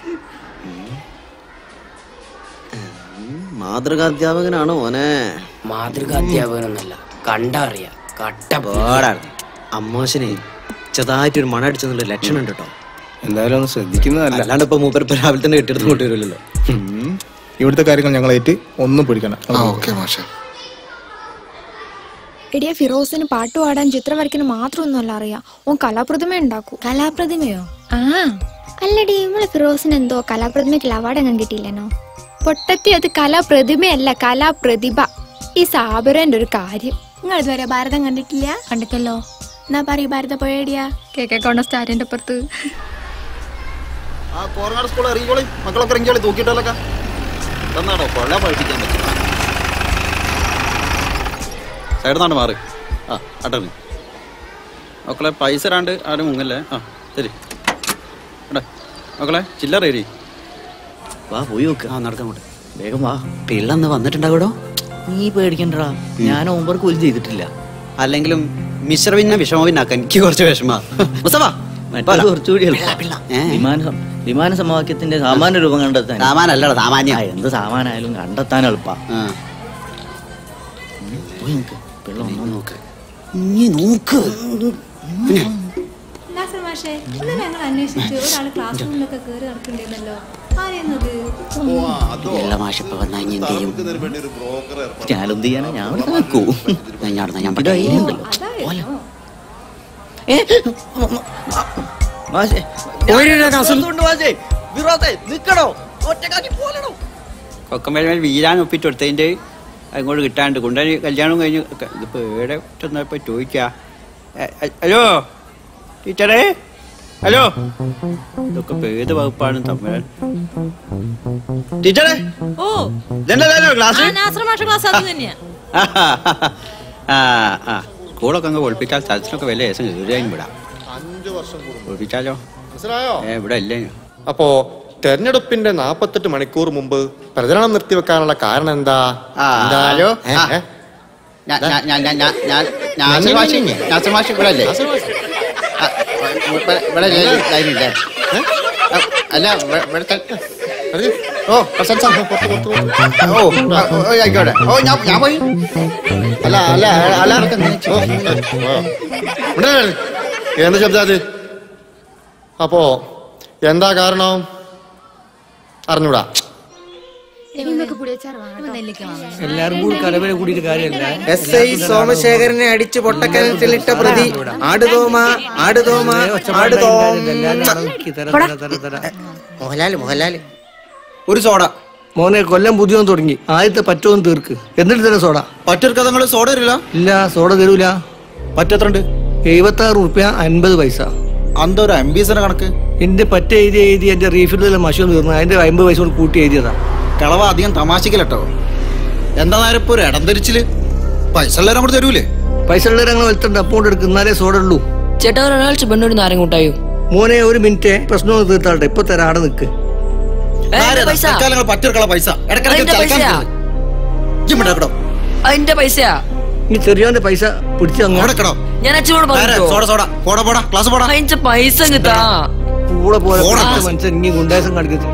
മാതൃകാധ്യാപകനാണോ ഓനെ മാതൃകാധ്യാപകനൊന്നല്ല കണ്ടറിയാ കട്ട പാടാണ് അമ്മാശനെ ചെറുതായിട്ടൊരു മണ അടിച്ചെന്നുള്ള ലക്ഷണം ഉണ്ട് കേട്ടോ എന്തായാലും ഒന്ന് ശ്രദ്ധിക്കുന്നതല്ല അല്ലാണ്ട് ഇപ്പൊ മൂപ്പരിപ്പോ രാവിലെ തന്നെ കെട്ടിടത്ത് കൊണ്ടുവരുമല്ലോ ഇവിടുത്തെ കാര്യങ്ങൾ ഞങ്ങൾ ഏറ്റ് ഒന്നും പിടിക്കണം ഓക്കെ മാഷെ എടിയ ഫിറോസിന് പാട്ട് പാടാൻ ചിത്രം വരയ്ക്കാൻ മാത്രമൊന്നുമല്ല അറിയാം ഓൻ കലാപ്രതിമ ഉണ്ടാക്കൂ കലാപ്രതിമയോ ആ അല്ലടി ഇവളെ ഫിറോസിന് എന്തോ കലാപ്രതിമയ്ക്ക് അവാർഡ് എങ്ങാൻ കിട്ടിയില്ലെന്നോ പൊട്ടത്തി അത് കലാപ്രതിമയല്ല കലാപ്രതിഭ ഈ സാബരന്റെ ഒരു കാര്യം നിങ്ങൾ ഇതുവരെ ഭാരതം കണ്ടിട്ടില്ല കണ്ടിട്ടല്ലോ എന്നാ പറയൂ ഭാരത പോയടിയാ കേക്കെ കൊണ്ട സ്റ്റാറിന്റെ അപ്പുറത്ത് ആ കോറങ്ങാട് സ്കൂൾ ഇറങ്ങിക്കോളി മക്കളൊക്കെ ഇറങ്ങിക്കോളി തൂക്കിയിട്ടല്ലൊക്കെ തന്നാണോ കൊള്ള പഠിപ്പിക്കാൻ പറ്റില്ല സൈഡ് നാണ്ട് മാറി ആ അട്ടണ് മക്കളെ പൈസ രാണ്ട് ആരും മുങ്ങല്ലേ ആ ശരി എടാ മക്കളെ ചില്ലറ ഏരി വാ പോയി നോക്ക് ആ നടക്കങ്ങോട്ട് വേഗം വാ പിള്ളന്ന് വന്നിട്ടുണ്ടാവൂടോ നീ പേടിക്കണ്ടടാ ഞാൻ ഓമ്പർക്ക് ഒരു ചെയ്തിട്ടില്ല അല്ലെങ്കിലും മിശ്രവിന്ന വിഷമവിന്നാക്കാൻ എനിക്ക് കുറച്ച് വിഷമാ മുസവാ മറ്റേ കുറച്ചുകൂടി എളുപ്പാ. ഏ? വിമാന വിമാന സമവാക്യത്തിന്റെ സാമാന്യ രൂപം കണ്ടെത്താൻ സാമാനല്ലടാ സാമാന്യം ആ, എന്ത് സാമാനായാലും കണ്ടെത്താൻ എളുപ്പാ ആ. പോയി നോക്ക് പിള്ള ഒന്നും നോക്ക് നീ നോക്ക് പിന്നെ മാഷേ ഇന്ന് ഞങ്ങൾ അന്വേഷിച്ച് ഒരാൾ ക്ലാസ് റൂമിലൊക്കെ കയറി നടക്കണ്ടേന്നല്ലോ ആരെന്നത് എല്ലാ മാഷിപ്പ വന്നാ ഇനി എന്ത് ചെയ്യും ഞാനെന്ത് ചെയ്യാനാ ഞാൻ ഇവിടെ നിൽക്കൂ ഞാൻ നടന്ന ഞാൻ ഇതാ പറ്റില്ല. ഇരിക്കുന്നുണ്ടല്ലോ. മാഷേ, കൊണ്ട് മാഷേ, വിറോത്തെ, നിക്കടോ ഒറ്റക്കാക്കി പോലടോ കൊക്കമ്പേൽ വീരാൻ ഒപ്പിട്ട് കൊടുത്തതിന്റെ അങ്ങോട്ട് കിട്ടാണ്ട് കൊണ്ടുപോയി കല്യാണം കഴിഞ്ഞ് ക- ഇതിപ്പോ എവിടെ ചെന്നപ്പോ ചോദിക്കാ എ- എ- ഹലോ ടീച്ചറേ ഹലോ ഇതൊക്കെ ഇപ്പൊ ഏത് വകുപ്പാണ് തമ്മിൽ ടീച്ചറേ ഓ ഇതെന്താ ക്ലാസ് ആ നാസർ മാഷ ക്ലാസ് അത് തന്നെയാ ആ ആ സ്കൂളൊക്കെ അങ്ങ് ഒളിപ്പിച്ചാൽ സ്ഥലത്തിനൊക്കെ വില ഏസം തീർച്ചയായും വിടാം അഞ്ചു വർഷം കൂടും ഒളിപ്പിച്ചാലോ മനസ്സിലായോ ഏ ഇവിടെ ഇല്ലേ അപ്പോ തെരഞ്ഞെടുപ്പിന്റെ നാപ്പത്തെട്ട് മണിക്കൂർ മുമ്പ് പ്രചരണം നിർത്തിവെക്കാനുള്ള കാരണം എന്താ ആ, എന്താ? ഹലോ? ഏ, ആ. ഏ? ഞാൻ ഞാൻ ഞാൻ ഞാൻ ഞാൻ ഞാൻ നാസർ മാഷി നാസർ മാഷി ഇവിടെ അല്ലേ ആ, ഇവിടെ ഇവിടെ ലൈൻ- ലൈനില്ലേ ഏ? ആ, അല്ല ഇവിടെ- ഇവിടുത്തെ ഓ പ്രസൻസ് ആണ്. ഓ ആ, ഓ, ആയിക്കോട്ടെ ഓ ഞാൻ ഞാൻ പോയി അല്ല അല്ല അല്ല ഓ, ഓ. ഇവിടെ വരൂ. എന്ത് ശബ്ദം അത് അപ്പോ എന്താ കാരണം അറിഞ്ഞൂടാ എല്ലാരും കൂടി കലവരെ കൂടിയിട്ട് കാര്യമല്ല എസ് ഐ സോമശേഖരനെ അടിച്ച് പൊട്ടക്കനത്തിലിട്ട പ്രതി ആടുതോമ ആടുതോമ ആടുതോമ മോഹൻലാല് മോഹൻലാല് ഒരു സോഡ മോനെ കൊല്ലം പുതിയൊന്നും തുടങ്ങി ആദ്യത്തെ പറ്റൊന്നും തീർക്ക് എന്നിട്ട് തന്നെ സോഡ പറ്റൊരുക്ക നിങ്ങൾ സോഡ തരില്ല ഇല്ല സോഡ തരൂല പറ്റെത്രണ്ട് എഴുപത്തി ആറ് റുപ്യ അൻപത് പൈസ അന്താ ഒരു അംബീസിന്റെ കണക്ക് എന്റെ പറ്റ എഴുതി എഴുതി എന്റെ റീഫില്ലിലെ മഷി ഒന്ന് തീർന്നു അതിന്റെ അമ്പത് പൈസ കൊണ്ട് കൂട്ടി എഴുതിയതാ കളവ അധികം തമാശക്കല്ലോ എന്താ നേരം ഇപ്പൊ ഒരു ഇടം ധരിച്ചില് പൈസ ഉള്ളവരും കൂടെ തരൂലേ പൈസ ഉള്ളവരെ അങ്ങനെ വലുത്തുണ്ട് അപ്പോൾ എടുക്കും എന്നാലേ സോഡ ഉള്ളൂ ചേട്ടാ ഒരാഴ്ച പെണ്ണൊരു നാരങ്ങ കൂട്ടായോ മോനെ ഒരു മിനിറ്റ് പ്രശ്നം തീർത്താട്ടെ ഇപ്പൊ തരാം അവിടെ നിക്ക് പൈസ പറ്റൊരുക്കള പൈസ അതിന്റെ പൈസയാ അതിന്റെ പൈസയാ ഈ ചെറിയോന്റെ പൈസ പിടിച്ചു തന്നോ ഞാൻ അച്ഛനോട് പറഞ്ഞു സോഡ സോഡ പോടാ പോടാ ക്ലാസ് പോടാ അതിന്റെ പൈസ കിട്ടാ കൂടെ പോലെ പോടാ. പിടിച്ച മനുഷ്യൻ ഇനി ഗുണ്ടാസം കാണിക്കുന്നു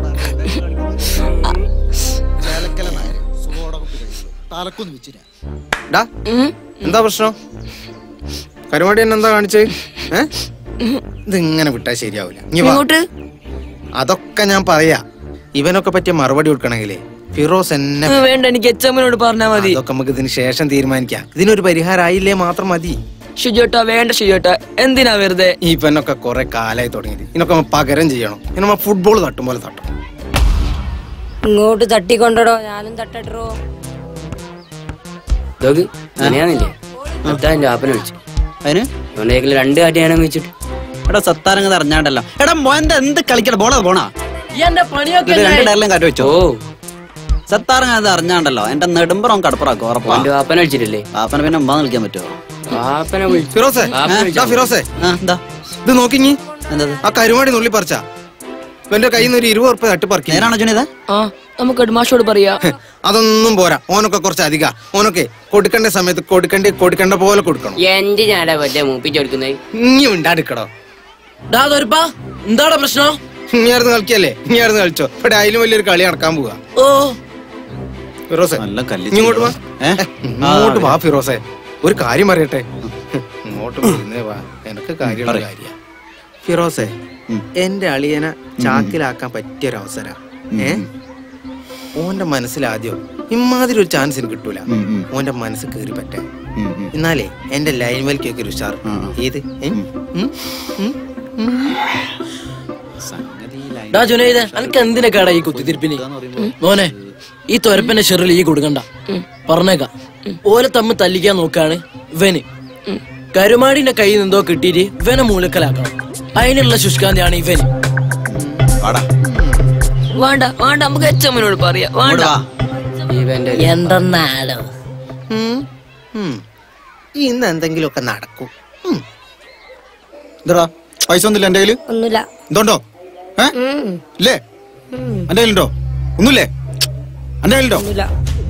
ഡാ, എന്താ പ്രശ്നം കരുവാടി എന്നെ എന്താ കാണിച്ചേ ഏ ഇത് ഇങ്ങനെ വിട്ടാ ശരിയാവില്ല ഇനി വാ. ഇങ്ങോട്ട് അതൊക്കെ ഞാൻ പറയാ ഇവനൊക്കെ പറ്റിയ മറുപടി കൊടുക്കണമെങ്കിലേ ഫിറോസ് എന്നെ വേണ്ട എനിക്ക് എച്ചമ്മനോട് പറഞ്ഞാ മതി അതൊക്കെ നമുക്ക് ഇതിന് ശേഷം തീരുമാനിക്കാം ഇതിനൊരു പരിഹാരമായില്ലേ മാത്രം മതി ഷിജോട്ട വേണ്ട ഷിജോട്ട എന്തിനാ വെറുതെ ഈ പെണ്ണൊക്കെ കുറെ കാലായി തുടങ്ങിയത് ഇതിനൊക്കെ നമ്മ പകരം ചെയ്യണം ഇനി നമ്മ ഫുട്ബോൾ തട്ടും പോലെ തട്ടും ഇങ്ങോട്ട് തട്ടിക്കൊണ്ടടോ ഞാനും തട്ടട്ടോ ഇതൊക്കെ അങ്ങനെയാന്നില്ലേ അതാ എന്റെ ആപ്പനെ വിളിച്ചു അതിന് അവന്റെ രണ്ട് കാറ്റ് ഞാനും വെച്ചിട്ട് എടാ സത്താരങ്ങത് അറിഞ്ഞാണ്ടല്ലോ എടാ മോന്റെ എന്ത് കളിക്കട ബോളാ പോണാ ഈ എന്റെ പണിയൊക്കെ ഇത് രണ്ട് എന്തായി? ഡയറിലും കാറ്റ് വെച്ചോ സത്താരങ്ങത് അറിഞ്ഞാണ്ടല്ലോ എന്റെ നെടുമ്പറം കടപ്പുറാക്കും ഉറപ്പാ അവന്റെ വാപ്പനെ വിളിച്ചിട്ടില്ലേ പാപ്പനെ പിന്നെ ഉമ്മാ വിളിക്കാൻ പറ്റുമോ വാപ്പനെ വിളിച്ചു ഫിറോസേ വാപ്പനെ ദാ വിളിച്ചാ ഫിറോസേ എന്താ ഇത് നോക്കിങ്ങി ആ കരുമാടി നുള്ളി പറിച്ചാ ഇവന്റെ കയ്യിൽ നിന്ന് ഒരു ഇരുപത് ഉറുപ്പ തട്ടിപ്പറിക്കും നേരാണോ ജുനിത ആ നമുക്ക് എഡ്മാഷോട് പറയാ അതൊന്നും പോരാ ഓനൊക്കെ കുറച്ച് അധിക ഓനൊക്കെ കൊടുക്കേണ്ട സമയത്ത് കൊടുക്കേണ്ട കൊടുക്കേണ്ട പോലെ കൊടുക്കണം എന്റെ ഞാനാ പറ്റേ മൂപ്പിച്ചെടുക്കുന്നത് ഇനി ഉണ്ടാടിക്കടോ എന്താടാ പ്രശ്നം ഇനിയായിരുന്നു കളിക്കല്ലേ ഇനിയായിരുന്നു കളിച്ചോ ഇവിടെ അതിലും വലിയൊരു കളി നടക്കാൻ പോവാ ഓ ഫിറോസെ നല്ല കല്ലി ഇങ്ങോട്ട് വാ ഇങ്ങോട്ട് വാ ഫിറോസെ ഒരു കാര്യം പറയട്ടെ ഇങ്ങോട്ട് വരുന്നേ വാ എനക്ക് കാര്യമുള്ള കാര്യ ഫിറോസെ എന്റെ അളിയനെ ചാക്കിലാക്കാൻ പറ്റിയ ഒരു അവസര ഏ ഓന്റെ മനസ്സിലാദ്യം ഇമാതിരി ഒരു ചാൻസ് എനിക്ക് കിട്ടൂല ഓന്റെ മനസ്സ് കയറി പറ്റേ എന്നാലേ എന്റെ ലൈൻ വലിക്കൊക്കെ ഒരു ഉഷാർ ഏത് ഏ? ഉം? ഉം? ഡാ ജുനൈദ അനക്ക് എന്തിനൊക്കെയാടാ ഈ കുത്തിത്തിരിപ്പിന് മോനെ ഈ തൊരപ്പന്റെ ഷെറിൽ ഈ കൊടുക്കണ്ട പറഞ്ഞേക്കാം ഓലെ തമ്മിൽ തല്ലിക്കാൻ നോക്കാണ് ഇവന് കരുമാടിന്റെ കയ്യിൽ നിന്നെന്തോ കിട്ടിയിട്ട് ഇവനെ മൂലക്കലാക്കണം അതിനുള്ള ശുഷ്കാന്തിയാണ് ഇവന് വേണ്ട വേണ്ട നമുക്ക് എച്ചമ്മനോട് പറയാ വേണ്ട ഇവന്റെ എന്തെന്നാലോ ഉം. ഉം. ഇന്ന് എന്തെങ്കിലുമൊക്കെ നടക്കും എന്താ പൈസ ഒന്നുമില്ല എന്റെ കയ്യില് ഒന്നുമില്ല എന്തുണ്ടോ ഏ ഇല്ലേ എന്റെ കയ്യിലുണ്ടോ ഒന്നുമില്ലേ എന്റെ കയ്യിലുണ്ടോ ഒന്നുമില്ല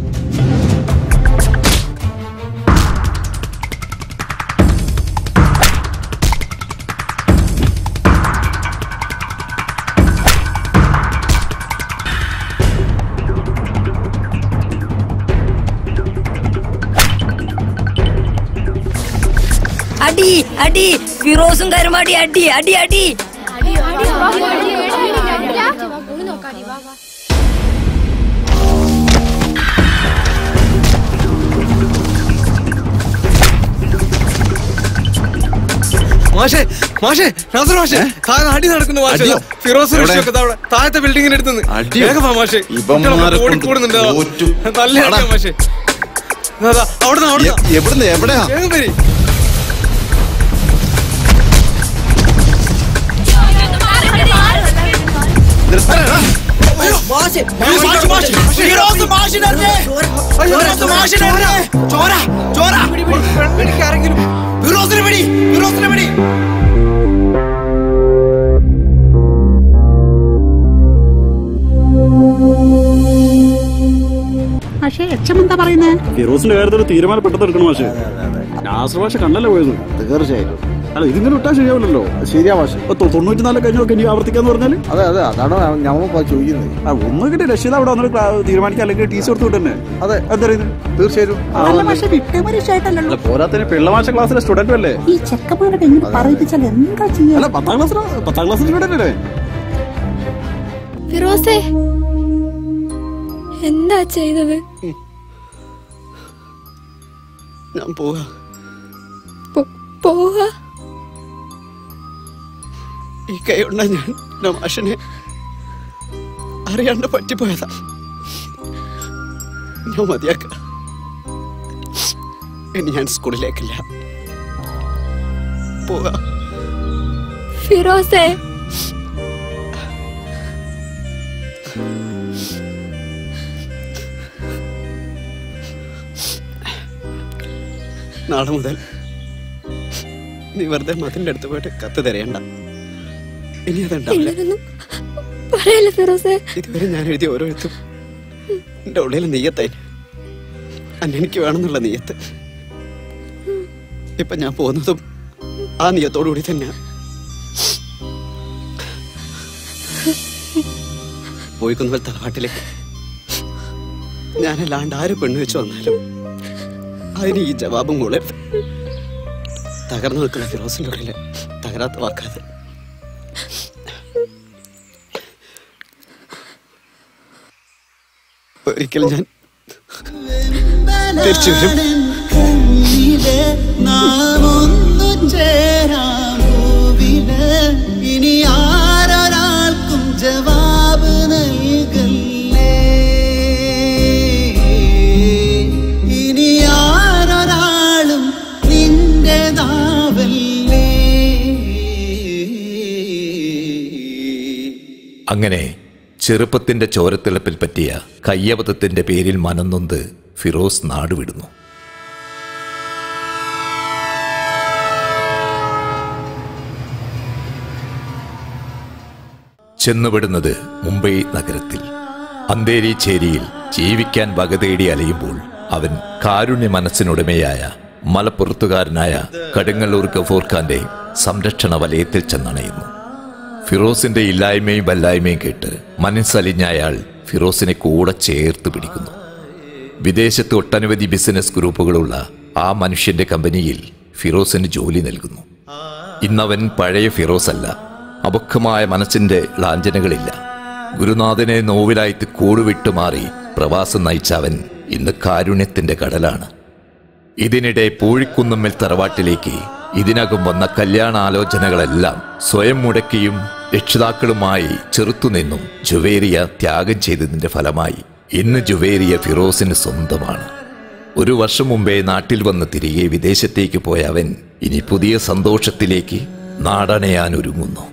അടി അടി ഫിറോസും കരുമാടി അടി അടി അടി മാഷേ മാഷേ നാസർ മാഷേ താഴെ അടി നടക്കുന്നു മാഷേ അടിയോ? ഫിറോസ് എവിടെ? ഋഷിയൊക്കെ ദാ അവിടെ താഴത്തെ ബിൽഡിങ്ങിന്റെ അടുത്ത് അടിയോ? വേഗം വാ മാഷേ ഇവന്മാരെ കുട്ടികളൊക്കെ കൊണ്ട് ഓടിക്കൂടുന്നുണ്ട് ദാ. തോറ്റു. നല്ല അടിയാ മാഷേ ദാ, ദാ, അവിടുന്ന് അവിടുന്ന് എ- എവിടുന്ന് എവിടെയാ വേഗം വരി പക്ഷേ എച്ചം എന്താ പറയുന്നേ ഫിറോസിന്റെ കാര്യത്തിൽ ഒരു തീരുമാനം പെട്ടെന്ന് എടുക്കണം മാഷെ നാസർ ഭാഷ കണ്ണല്ലേ പോയത് തീർച്ചയായിട്ടും അല്ല ഇതിങ്ങനെ വിട്ടാൽ ശരിയാവില്ലല്ലോ ശരിയാ മാഷെ തൊണ്ണൂറ്റിനാല് കഴിഞ്ഞൊക്കെ ഇനി ആവർത്തിക്കാന്ന് പറഞ്ഞാല് അതെ അതെ അതാണ് ഞമ്മ ചോദിക്കുന്നത് ആ, ഒന്നും കിട്ടി രക്ഷിത അവിടെ വന്നിട്ട് ക്ലാ- തീരുമാനിക്കാം അല്ലെങ്കിൽ ടീച്ചർ കൊടുത്തു വിട്ടെ അതെ എന്താ തീർച്ചയായും അല്ല പക്ഷെ വിട്ടുപരീക്ഷയായിട്ടല്ലോ പോരാത്തിന് പിള്ളമാശ ക്ലാസ്സിലെ സ്റ്റുഡന്റ് അല്ലേ ഈ ചെക്കന്മാരൊക്കെ ഇങ്ങനെ പറയിപ്പിച്ചാൽ എന്താ ചെയ്യാ അല്ല പത്താം ക്ലാസ്സിൽ പത്താം ക്ലാസ്സിൽ സ്റ്റുഡന്റ് അല്ലേ ഫിറോസേ എന്താ ചെയ്തത് ഞാൻ പോവാ പോവാ ഈ കൈ കൊണ്ടാ ഞാൻ നമാഷിനെ അറിയാണ്ട് പറ്റിപ്പോയതാ ഞാൻ മതിയാക്ക ഇനി ഞാൻ സ്കൂളിലേക്കില്ല പോവാ ഫിറോസേ നാളെ മുതൽ നീ വെറുതെ മതിലിന്റെ അടുത്ത് പോയിട്ട് കത്ത് തിരയണ്ട ഇനി അതുണ്ടാവില്ല ഇങ്ങനൊന്നും പറയല്ല ഫിറോസേ ഇതുവരെ ഞാൻ എഴുതിയ ഓരോ എഴുത്തും എന്റെ ഉള്ളിൽ നെയ്യത്തായി അന്നെ എനിക്ക് വേണമെന്നുള്ള നെയ്യത്ത് ഇപ്പൊ ഞാൻ പോകുന്നതും ആ നെയ്യത്തോടു കൂടി തന്നെ പോയിക്കുന്നവൽ തറവാട്ടിലേക്ക് ഞാനല്ലാണ്ട് ആര് പെണ്ണ് വെച്ച് വന്നാലും അതിന് ഈ ജവാബും മൂളരുത് തകർന്നു നിൽക്കുന്ന ഫിറോസിന്റെ ഉള്ളില് തകരാത്ത വാക്കാതെ ഒരിക്കലും ഞാൻ തിരിച്ചു വരും പോലെ നാം ഒന്നു ചേരാം ഭൂവില് ഇനി ആരൊരാൾക്കും ജവാബ് നൽകല്ലേ ഇനി ആരൊരാളും നിന്റേതാവല്ലേ അങ്ങനെ ചെറുപ്പത്തിന്റെ ചോരത്തിളപ്പിൽ പറ്റിയ കയ്യബദ്ധത്തിന്റെ പേരിൽ മനംനൊന്ത് ഫിറോസ് നാടുവിടുന്നു ചെന്നുപെടുന്നത് മുംബൈ നഗരത്തിൽ അന്തേരി ചേരിയിൽ ജീവിക്കാൻ വകതേടി അലയുമ്പോൾ അവൻ കാരുണ്യ മനസ്സിനുടമയായ മലപ്പുറത്തുകാരനായ കടുങ്ങല്ലൂർ ഗഫൂർ ഖാന്റെ സംരക്ഷണ വലയത്തിൽ ചെന്നണയുന്നു ഫിറോസിന്റെ ഇല്ലായ്മയും വല്ലായ്മയും കേട്ട് മനസ്സലിഞ്ഞ അയാൾ ഫിറോസിനെ കൂടെ ചേർത്ത് പിടിക്കുന്നു വിദേശത്ത് ഒട്ടനവധി ബിസിനസ് ഗ്രൂപ്പുകളുള്ള ആ മനുഷ്യന്റെ കമ്പനിയിൽ ഫിറോസിന് ജോലി നൽകുന്നു ഇന്നവൻ പഴയ ഫിറോസ് അല്ല അപക്വമായ മനസ്സിന്റെ ലാഞ്ചനകളില്ല ഗുരുനാഥനെ നോവിലായിട്ട് കൂടുവിട്ടു മാറി പ്രവാസം നയിച്ച അവൻ ഇന്ന് കാരുണ്യത്തിന്റെ കടലാണ് ഇതിനിടെ പൂഴിക്കുന്നമ്മൽ തറവാട്ടിലേക്ക് ഇതിനകം വന്ന കല്യാണാലോചനകളെല്ലാം സ്വയം മുടക്കിയും രക്ഷിതാക്കളുമായി ചെറുത്തുനിന്നും ജുവേരിയ ത്യാഗം ചെയ്തതിന്റെ ഫലമായി ഇന്ന് ജുവേരിയ ഫിറോസിന് സ്വന്തമാണ് ഒരു വർഷം മുമ്പേ നാട്ടിൽ വന്ന് തിരികെ വിദേശത്തേക്ക് പോയ അവൻ ഇനി പുതിയ സന്തോഷത്തിലേക്ക് നാടണയാൻ ഒരുങ്ങുന്നു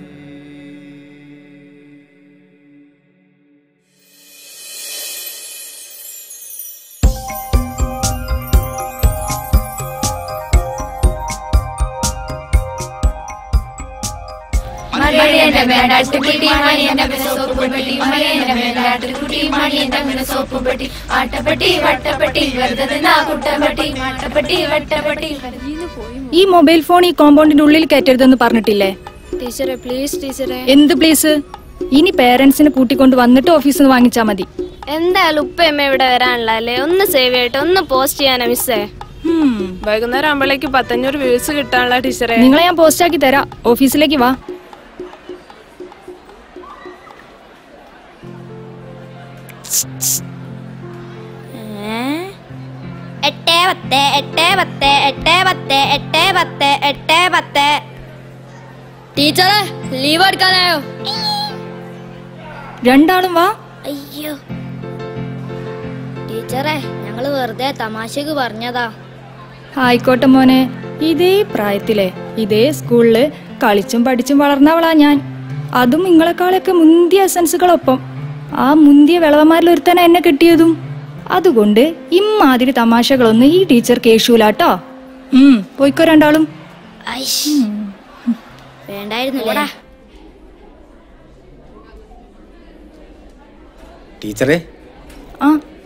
മണിയന്റെ മേടാട്ടുകുട്ടി മണിയന്റെ പിന്നെ സോപ്പ് പെട്ടി മണിയന്റെ മേടാട്ടുകുട്ടി മണിയന്റെ പിന്നെ സോപ്പ് പെട്ടി ആട്ടപ്പെട്ടി വട്ടപ്പെട്ടി വെറുതെ തിന്നാ കുട്ടപ്പെട്ടി ആട്ടപ്പെട്ടി വട്ടപ്പെട്ടി ഈ മൊബൈൽ ഫോൺ ഈ കോമ്പൗണ്ടിന്റെ ഉള്ളിൽ കയറ്റരുതെന്ന് പറഞ്ഞിട്ടില്ലേ ടീച്ചറെ പ്ലീസ് ടീച്ചറെ എന്ത് പ്ലീസ് ഇനി പേരൻസിനെ കൂട്ടിക്കൊണ്ട് വന്നിട്ട് ഓഫീസിൽ നിന്ന് വാങ്ങിച്ചാ മതി എന്തായാലും ഉപ്പയമ്മ ഇവിടെ വരാനുള്ളതല്ലേ ഒന്ന് സേവ് ചെയ്യട്ടെ ഒന്ന് പോസ്റ്റ് ചെയ്യാനാ മിസ്സേ വൈകുന്നേരം ആകുമ്പോഴേക്ക് പത്തഞ്ഞൂറ് വ്യൂസ് കിട്ടാനുള്ള ടീച്ചറെ നിങ്ങളെ ഞാൻ പോസ്റ്റ് ആക്കി തരാം ഓഫീസിലേക്ക് വാ എട്ട് പത്ത് എട്ട് പത്ത് എട്ട് പത്ത് എട്ട് പത്ത് എട്ട് പത്ത് ടീച്ചറെ ലീവ് എടുക്കാനായോ രണ്ടാളും വാ അയ്യോ ടീച്ചറെ ഞങ്ങള് വെറുതെ തമാശക്ക് പറഞ്ഞതാ ആയിക്കോട്ടെ മോനെ ഇതേ പ്രായത്തിലെ ഇതേ സ്കൂളില് കളിച്ചും പഠിച്ചും വളർന്നവളാ ഞാൻ അതും നിങ്ങളെക്കാളൊക്കെ മുന്തിയ എസൻസുകളൊപ്പം ആ മുന്തിയ വിളവന്മാരിൽ ഒരുത്തനെ എന്നെ കിട്ടിയതും അതുകൊണ്ട് ഇമ്മാതിരി തമാശകളൊന്നും ഈ ടീച്ചർ കേശൂലാട്ടോ ഉം പോയിക്കോ രണ്ടാളും ഐഷ്. വേണ്ടായിരുന്നില്ലേ ടീച്ചറെ ആ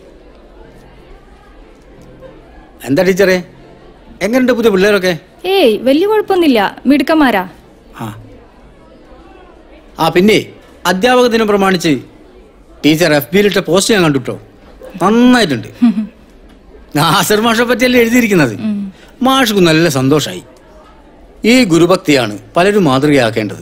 എന്താ ടീച്ചറെ എങ്ങനെയുണ്ട് പുതിയ പിള്ളേരൊക്കെ ഏയ് വലിയ കുഴപ്പമൊന്നുമില്ല മിടുക്കന്മാരാ ആ പിന്നെ അധ്യാപക ദിനം പ്രമാണിച്ച് ടീച്ചർ എഫ് ബിയിലിട്ട പോസ്റ്റ് ഞാൻ കണ്ടുട്ടോ നന്നായിട്ടുണ്ട് നാസർ മാഷെ പറ്റിയല്ലേ എഴുതിയിരിക്കുന്നത് മാഷക്ക് നല്ല സന്തോഷായി ഈ ഗുരുഭക്തിയാണ് പലരും മാതൃകയാക്കേണ്ടത്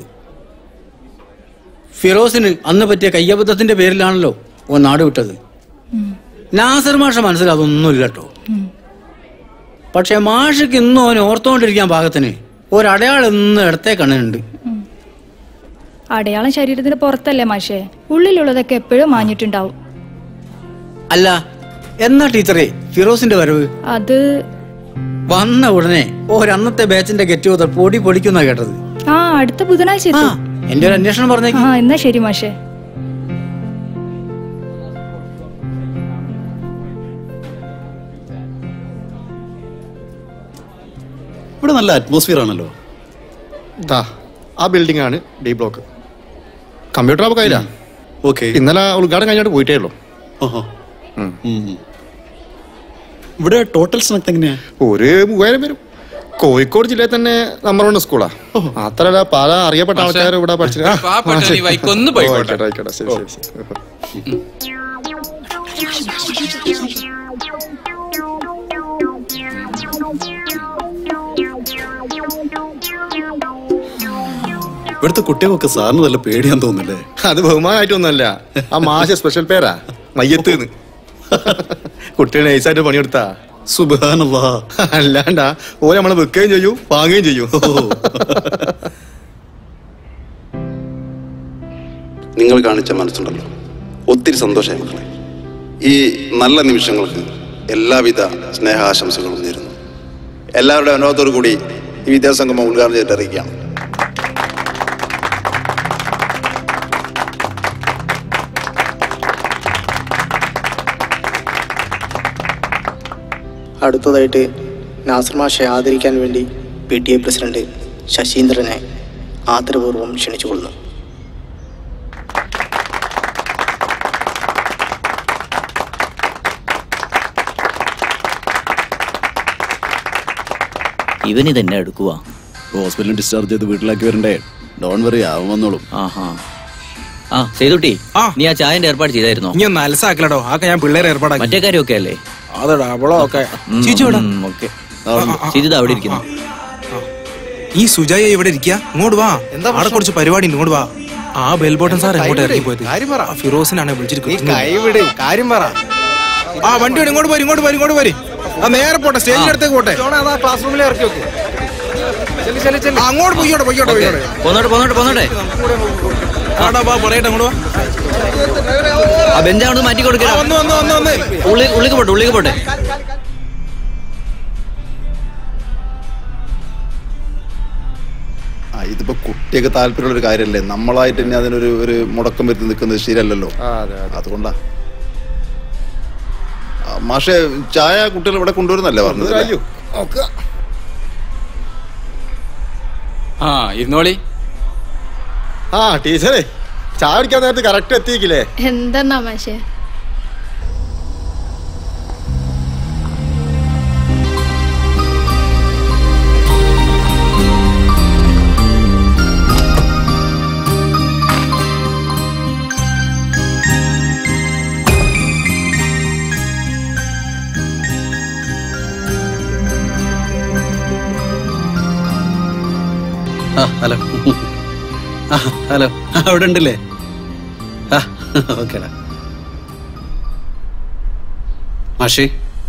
ഫിറോസിന് അന്ന് പറ്റിയ കയ്യബദ്ധത്തിന്റെ പേരിലാണല്ലോ ഓ നാട് വിട്ടത് നാസർ മാഷ മനസ്സിൽ അതൊന്നുമില്ല കേട്ടോ പക്ഷെ മാഷക്ക് ഇന്നും അവൻ ഓർത്തോണ്ടിരിക്കാൻ പാകത്തിന് ഒരടയാളം ഇന്ന് ഇടത്തെ കണ്ണിനുണ്ട് അടയാളം ശരീരത്തിന് പുറത്തല്ലേ മാഷേ ഉള്ളിലുള്ളതൊക്കെ എപ്പോഴും മാഞ്ഞിട്ടുണ്ടാവും അല്ല എന്നാ ടീച്ചറെ ഫിറോസിന്റെ വരവ് അത് വന്ന ഉടനെ ഒരന്നത്തെ ബാച്ചിന്റെ ഗെറ്റ് ടുഗദർ പൊടി പൊടിക്കുന്ന കേട്ടത് ആ അടുത്ത ബുധനാഴ്ച എത്തും. എന്റെ ഒരു അന്വേഷണം പറഞ്ഞേക്ക് ആ എന്നാ ശരി മാഷേ ഇവിടെ നല്ല അറ്റ്മോസ്ഫിയർ ആണല്ലോ ദാ ആ ബിൽഡിംഗ് ആണ് ഡി ബ്ലോക്ക് കമ്പ്യൂട്ടർ ലാബ് കയ്യിലാ ഓക്കെ ഇന്നലെ ഉദ്ഘാടനം കഴിഞ്ഞിട്ട് പോയിട്ടേ ഉള്ളൂ ഇവിടെ ടോട്ടൽ സ്ട്രെങ്ത് എങ്ങനെയാ ഒരു മൂവായിരം വരും കോഴിക്കോട് ജില്ലയിൽ തന്നെ നമ്പർ വൺ സ്കൂളാ മാത്രല്ല പല അറിയപ്പെട്ട മാഷെ, ആൾക്കാർ ഇവിടെ പഠിച്ചിട്ട് ആ, പാവപ്പെട്ട ആ, ശരി. ഈ വൈക്കൊന്ന് ഓ, പോയിക്കോട്ടെ. ആയിക്കോട്ടെ, ആയിക്കോട്ടെ, ശരി, ശരി, ശരി. ഇവിടുത്തെ കുട്ടികൾക്ക് സാറിന് നല്ല പേടിയാന്ന് തോന്നുന്നില്ലേ അത് ബഹുമാനമായിട്ടൊന്നുമല്ല ആ മാഷ സ്പെഷ്യൽ പേരാ മയ്യത്ത് കുട്ടികൾ നൈസായിട്ട് പണിയെടുത്താ സുബാനല്ലാ അല്ലാണ്ടാ ഓലെ നമ്മളെ വെക്കുകയും ചെയ്യൂ വാങ്ങുകയും ചെയ്യൂ നിങ്ങൾ കാണിച്ച മനസ്സുണ്ടല്ലോ ഒത്തിരി സന്തോഷമായി മക്കളെ ഈ നല്ല നിമിഷങ്ങൾക്ക് എല്ലാവിധ സ്നേഹാശംസകളും നേരുന്നു എല്ലാവരുടെ അനുഭവത്തോടു കൂടി ഈ വിദ്യാസംഗമം ഉദ്ഘാടനം ചെയ്തിട്ട് അറിയിക്കുകയാണ് അടുത്തതായിട്ട് നാസർ മാഷെ ആദരിക്കാൻ വേണ്ടി പി ടി എ പ്രസിഡന്റ് ശശീന്ദ്രനെ ആദരപൂർവ്വം ക്ഷണിച്ചുകൊള്ളുന്നു ഇവൻ ഇതെന്നെ എടുക്കുക ഹോസ്പിറ്റലിൽ ഡിസ്ചാർജ് ചെയ്ത് വീട്ടിലാക്കി വരണ്ടേ ഡോൺ വെറി ആവും വന്നോളും ആഹാ ആ സേതുട്ടി നീ ആ ചായന്റെ ഏർപ്പാട് ചെയ്തായിരുന്നോ ഇനി ഒന്ന് അലസാക്കലടോ ആക്കെ ഞാൻ പിള്ളേരെ ഏർപ്പാടാക്കി മറ്റേ കാര്യമൊക്കെ അല്ലേ അതെടാ അവളോ ഒക്കെ ഓക്കെ ശരിതാ അവിടെ ഇരിക്കുന്നു ഈ സുജായ ഇവിടെ ഇരിക്കുക ഇങ്ങോട്ട് വാ അവിടെ കുറച്ച് പരിപാടി ഉണ്ട് ഇങ്ങോട്ട് വാ ആ ബെൽബോട്ടൻ സാർ എങ്ങോട്ട് ഇറങ്ങി പോയത് ആ ഫിറോസിനാണ് വിളിച്ചിരിക്കുന്നത് കൈവിട് കാര്യം പറ ആ വണ്ടി വിട്, ഇങ്ങോട്ട് വരും ഇങ്ങോട്ട് വരും ഇങ്ങോട്ട് വരും ആ നേരെ പോട്ടെ സ്റ്റേജിന്റെ അടുത്തേക്ക് പോട്ടെ ക്ലാസ് റൂമിൽ ഇറക്കി വെക്ക് ആ, അങ്ങോട്ട് പോയിക്കോട്ടെ പോയിക്കോട്ടെ പോയിക്കോട്ടെ പോന്നോട്ടെ പോന്നോട്ടെ പോന്നോട്ടെ ആടാ വാ പറയട്ടെ അങ്ങോട്ട് വാ ആ ബെഞ്ച് അവിടെ മാറ്റി കൊടുക്കണം വന്ന് വന്ന് വന്ന് വന്ന് ഉള്ളി ഉള്ളിക്ക് പോട്ടെ ഉള്ളിക്ക് പോട്ടെ ആ ഇതിപ്പോ കുട്ടിയൊക്കെ താല്പര്യമുള്ള ഒരു കാര്യമല്ലേ നമ്മളായിട്ട് തന്നെ അതിനൊരു ഒരു മുടക്കം വരുത്തി നിൽക്കുന്നത് ശരിയല്ലല്ലോ അതുകൊണ്ടാ ആ, മാഷെ ചായ കുട്ടികൾ ഇവിടെ കൊണ്ടുവരുന്നല്ലേ പറഞ്ഞത് അല്ലേ? ആ ഇരുന്നോളി ആ ടീച്ചറെ ചായ കുടിക്കാൻ നേരത്ത് കറക്റ്റ് എത്തിക്കില്ലേ എന്താ മാഷേ ആ ഹലോ ആ ഹലോ ആ, അവിടെ ഉണ്ടല്ലേ ആ ഓക്കേടാ മാഷി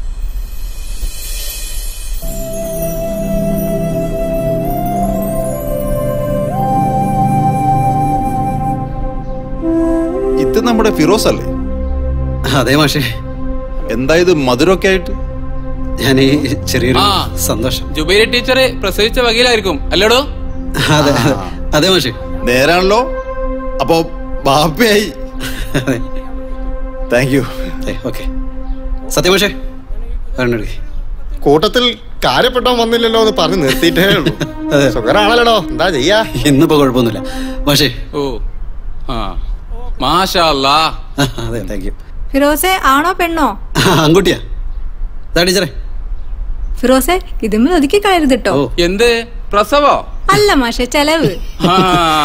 ഇത് നമ്മുടെ ഫിറോസ് അല്ലേ അതെ മാഷേ എന്താ ഇത് മധുരമൊക്കെ ആയിട്ട് ഞാൻ ഈ ചെറിയൊരു ആ. സന്തോഷം ജുബൈരി ടീച്ചർ പ്രസവിച്ച വകയിലായിരിക്കും അല്ലേടോ അതെ അതെ. അതെ മാഷേ നേരാണല്ലോ അപ്പോ ബാപ്പയായി താങ്ക് യു ഓക്കെ സത്യമാഷേ വരണേ കൂട്ടത്തിൽ കാര്യപ്പെട്ടവൻ വന്നില്ലല്ലോ എന്ന് പറഞ്ഞ് നിർത്തിയിട്ടേ ഉള്ളൂ സുഖരാണല്ലോ എന്താ ചെയ്യാ ഇന്നിപ്പോ കുഴപ്പമൊന്നുമില്ല മാഷേ ഓ ആ മാഷാ അല്ലാ അതെ താങ്ക് യു ഫിറോസെ ആണോ പെണ്ണോ ആൺകുട്ടിയാ ഇതാ ടീച്ചറെ ഫിറോസെ ഇതുമ്മൽ ഒതുക്കി കളയരുത് കേട്ടോ എന്ത് പ്രസവോ അല്ല മാഷെ ചെലവ് ആ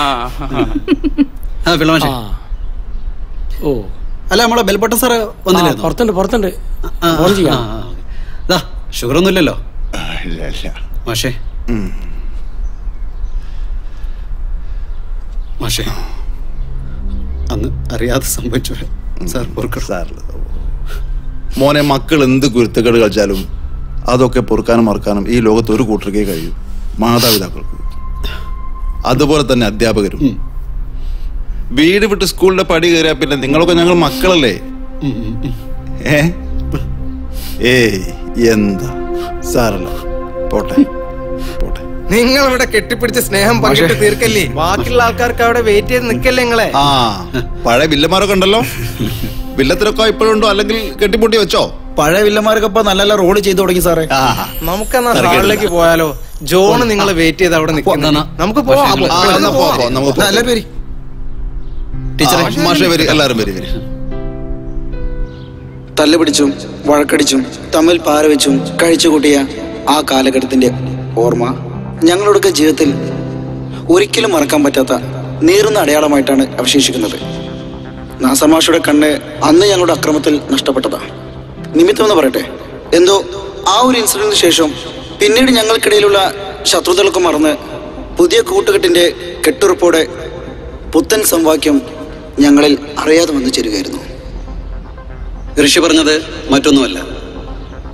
ആ പിള്ള മാഷേ ഓ അല്ല നമ്മളെ ബെൽബട്ട സാറ് വന്നില്ലേ ആ, പുറത്തുണ്ട് പുറത്തുണ്ട് ഫോൺ ചെയ്യാം ഷുഗർ ഒന്നും ഇല്ലല്ലോ മാഷേ മാഷേ അന്ന് അറിയാതെ സംഭവിച്ചു സാർ പൊറുക്കണം മോനെ മക്കൾ എന്ത് കുരുത്തക്കേട് കളിച്ചാലും അതൊക്കെ പൊറുക്കാനും മറക്കാനും ഈ ലോകത്ത് ഒരു കൂട്ടർക്കേ കഴിയൂ മാതാപിതാക്കൾക്ക് അതുപോലെ തന്നെ അധ്യാപകരും വീട് വിട്ട് സ്കൂളിന്റെ പടി കയറിയാ പിന്നെ നിങ്ങളൊക്കെ ഞങ്ങൾ മക്കളല്ലേ ഏ ഏയ് എന്താ സാറല്ല പോട്ടെ നിങ്ങൾ ഇവിടെ കെട്ടിപ്പിടിച്ച സ്നേഹം പങ്കിട്ട് തീർക്കല്ലേ ബാക്കിയുള്ള ആൾക്കാർക്ക് അവിടെ വെയിറ്റ് ചെയ്ത് നിക്കല്ലേ നിങ്ങളെ ആ പഴയ വില്ലന്മാരൊക്കെ ഉണ്ടല്ലോ വില്ലത്തിലൊക്കെ ഇപ്പോഴുണ്ടോ അല്ലെങ്കിൽ കെട്ടിപ്പൊട്ടി വെച്ചോ പഴയ വില്ലന്മാരൊക്കെ ഇപ്പൊ നല്ല നല്ല റോഡ് ചെയ്തു തുടങ്ങി സാറേ നമുക്കെന്നാ ഹാളിലേക്ക് പോയാലോ ജോണ് നിങ്ങളെ വെയിറ്റ് ചെയ്ത് അവിടെ നിൽക്കുന്നു നമുക്ക് പോവാം ആ, എന്നാ പോവാം, പോവാം, നമുക്ക് പോവാം. എല്ലാവരും വരി ടീച്ചറെ മാഷെ വരി എല്ലാവരും വരി വരി തല്ലുപിടിച്ചും വഴക്കടിച്ചും തമ്മിൽ പാരവെച്ചും കഴിച്ചുകൂട്ടിയ ആ കാലഘട്ടത്തിന്റെ ഓർമ്മ ഞങ്ങളുടെയൊക്കെ ജീവിതത്തിൽ ഒരിക്കലും മറക്കാൻ പറ്റാത്ത നീറുന്ന അടയാളമായിട്ടാണ് അവശേഷിക്കുന്നത് നാസമാഷയുടെ കണ്ണ് അന്ന് ഞങ്ങളുടെ അക്രമത്തിൽ നഷ്ടപ്പെട്ടതാ നിമിത്തം എന്ന് പറയട്ടെ എന്തോ ആ ഒരു ഇൻസിഡന്റിന് ശേഷം പിന്നീട് ഞങ്ങൾക്കിടയിലുള്ള ശത്രുതകളൊക്കെ മറന്ന് പുതിയ കൂട്ടുകെട്ടിന്റെ കെട്ടുറപ്പോടെ പുത്തൻ സംവാക്യം ഞങ്ങളിൽ അറിയാതെ വന്നു ചേരുകയായിരുന്നു ഋഷി പറഞ്ഞത് മറ്റൊന്നുമല്ല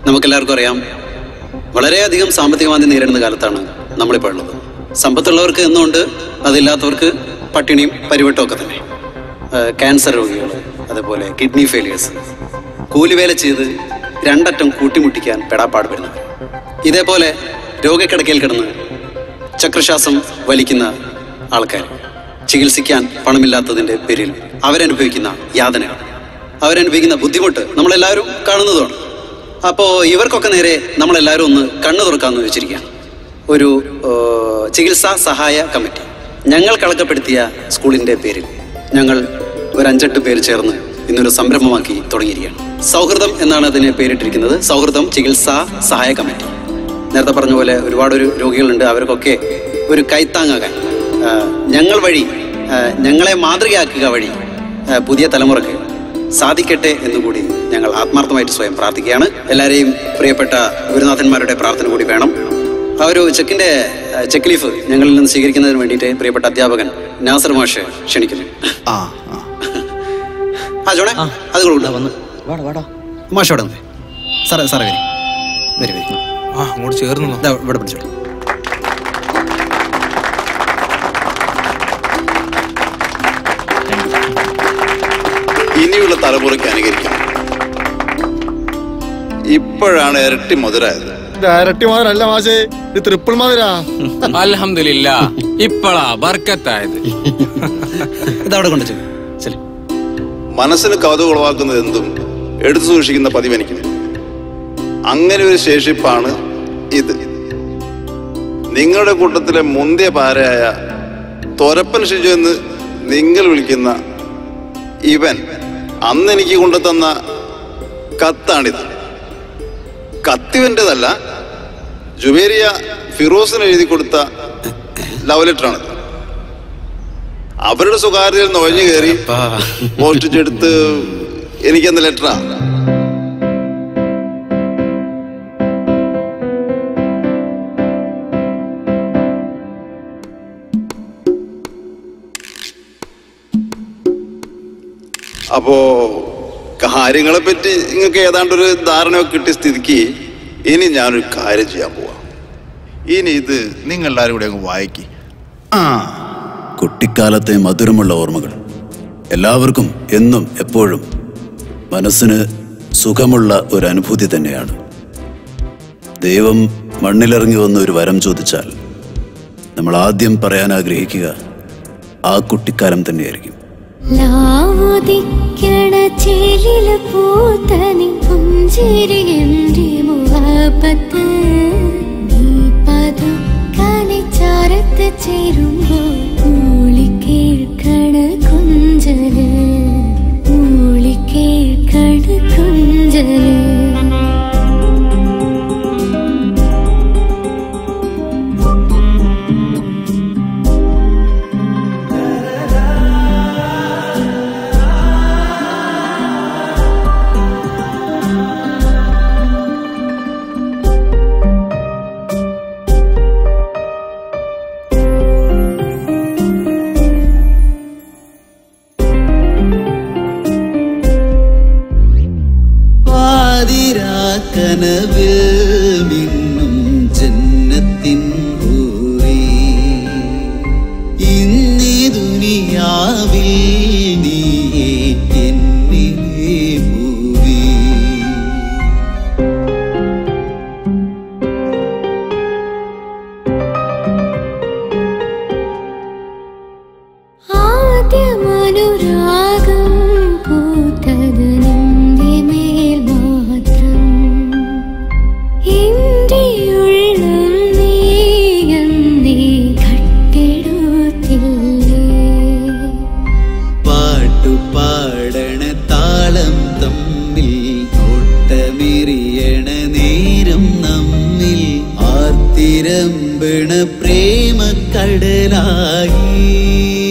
നമുക്കെല്ലാവർക്കും അറിയാം വളരെയധികം സാമ്പത്തിക മാന്ദ്യം നേരിടുന്ന കാലത്താണ് നമ്മളിപ്പോൾ ഉള്ളത് സമ്പത്തുള്ളവർക്ക് എന്നുണ്ട് അതില്ലാത്തവർക്ക് പട്ടിണിയും പരിവട്ടവും ഒക്കെ തന്നെ ഏഹ് ക്യാൻസർ രോഗികൾ അതേപോലെ കിഡ്നി ഫെയിലിയേഴ്സ് കൂലിവേല ചെയ്ത് രണ്ടറ്റം കൂട്ടിമുട്ടിക്കാൻ പെടാപ്പാട് വരുന്നവർ ഇതേപോലെ രോഗക്കിടക്കയിൽ കിടന്ന് ചക്രശ്വാസം വലിക്കുന്ന ആൾക്കാർ ചികിത്സിക്കാൻ പണമില്ലാത്തതിൻ്റെ പേരിൽ അവരനുഭവിക്കുന്ന യാതനകൾ അവരനുഭവിക്കുന്ന ബുദ്ധിമുട്ട് നമ്മളെല്ലാവരും കാണുന്നതാണ് അപ്പോൾ ഇവർക്കൊക്കെ നേരെ നമ്മളെല്ലാവരും ഒന്ന് കണ്ണു തുറക്കാമെന്ന് വെച്ചിരിക്കുകയാണ് ഒരു ഏഹ്, ചികിത്സാ സഹായ കമ്മിറ്റി ഞങ്ങൾ കളക്കപ്പെടുത്തിയ സ്കൂളിൻ്റെ പേരിൽ ഞങ്ങൾ ഒരു അഞ്ചെട്ട് പേര് ചേർന്ന് ഇന്നൊരു സംരംഭമാക്കി തുടങ്ങിയിരിക്കുകയാണ് സൗഹൃദം എന്നാണ് അതിനെ പേരിട്ടിരിക്കുന്നത് സൗഹൃദം ചികിത്സാ സഹായ കമ്മിറ്റി നേരത്തെ പറഞ്ഞ പോലെ ഒരുപാട് ഒരു രോഗികളുണ്ട് അവർക്കൊക്കെ ഒരു കൈത്താങ്ങാകാൻ ആ, ഞങ്ങൾ വഴി ആ, ഞങ്ങളെ മാതൃകയാക്കുക വഴി ആ, പുതിയ തലമുറക്ക് സാധിക്കട്ടെ എന്നുകൂടി ഞങ്ങൾ ആത്മാർത്ഥമായിട്ട് സ്വയം പ്രാർത്ഥിക്കുകയാണ് എല്ലാവരെയും പ്രിയപ്പെട്ട ഗുരുനാഥന്മാരുടെ പ്രാർത്ഥന കൂടി വേണം ആ ഒരു ചെക്കിന്റെ ആ, ചെക്ക് ലീഫ് ഞങ്ങളിൽ നിന്ന് സ്വീകരിക്കുന്നതിന് വേണ്ടിയിട്ട് പ്രിയപ്പെട്ട അധ്യാപകൻ നാസർ മാഷ് ക്ഷണിക്കുന്നു ആ ആ ജോണേ അത് വന്ന് മാഷ് അവിടെ നിന്ന് സാറേ സാറേ വരി വരി വരി ആ അങ്ങോട്ട് ചേർന്നു ദാ ഇവിടെ പിടിച്ചോട്ടെ ഇനിയുള്ള തലമുറയ്ക്ക് അനുകരിക്കണം ഇപ്പോഴാണ് ഇരട്ടി മധുരായത് ഡയറക്റ്റ് മാതിരല്ല മാഷേ ഇത് ട്രിപ്പിൾ മാതിരാ അൽഹംദുലില്ല ഇപ്പളാ ബർക്കത്തായത് ഇതവിടെ കൊണ്ടു മനസ്സിന് കൗതുകം ഉളവാക്കുന്നത് എന്തും എടുത്തു സൂക്ഷിക്കുന്ന പതിവ് എനിക്കുണ്ട് അങ്ങനെ ഒരു ശേഷിപ്പാണ് ഇത് നിങ്ങളുടെ കൂട്ടത്തിലെ മുന്തിയ പാരയായ തൊരപ്പൻ ഷിജു എന്ന് നിങ്ങൾ വിളിക്കുന്ന ഇവൻ അന്ന് എനിക്ക് കൊണ്ടുതന്ന കത്താണിത് കത്തിവൻ്റെതല്ല ജുബേരിയ ഫിറോസിന് എഴുതി കൊടുത്ത ലവ് ലെറ്ററാണിത് അവരുടെ സ്വകാര്യതയിൽ നുഴഞ്ഞു കയറി മോഷ്ടിച്ചെടുത്ത് എനിക്കെന്ന ലെറ്ററാ അപ്പോ കാര്യങ്ങളെ പറ്റി നിങ്ങൾക്ക് ഏതാണ്ടൊരു ധാരണയൊക്കെ കിട്ടിയ സ്ഥിതിക്ക് ഇനി ഞാനൊരു കാര്യം ചെയ്യാൻ പോവാം ഇനി ഇത് നിങ്ങൾ എല്ലാവരും കൂടെ അങ്ങ് വായിക്ക് ആ കുട്ടിക്കാലത്തെ മധുരമുള്ള ഓർമ്മകൾ എല്ലാവർക്കും എന്നും എപ്പോഴും മനസ്സിന് സുഖമുള്ള ഒരു അനുഭൂതി തന്നെയാണ് ദൈവം മണ്ണിലിറങ്ങി വന്ന് ഒരു വരം ചോദിച്ചാൽ നമ്മൾ ആദ്യം പറയാൻ ആഗ്രഹിക്കുക ആ കുട്ടിക്കാലം തന്നെയായിരിക്കും ലാവുദിക്കണ ചേലില പൂത്തനി പുഞ്ചിരി എൻ്റെ മുഖപ്പത്ത് നീ പതുക്കനെ ചാരത്ത് ചേരുമ്പോൾ മൂളി കേൾക്കണ കുഞ്ചല് മൂളി കേൾക്കണ കുഞ്ചല് പാതിരാക്കനവിൽ മിന്നും ജന്നത്തിൻ ഹൂവേ ഇന്നീ ദുനിയാവിൽ നീയേ എന്നിലെ ഭൂവേ ആദ്യമനുരാഗം പൂത്തത് നിന്റെ മേൽ മാത്രം എന്റെ ഉള്ളം നീയന്നേ കട്ടെടുത്തില്ലേ പാട്ടുപാടണ താളം തമ്മിൽ ഓട്ടമെറിയണ നേരം നമ്മിൽ ആർത്തിരമ്പണ പ്രേമക്കടലായി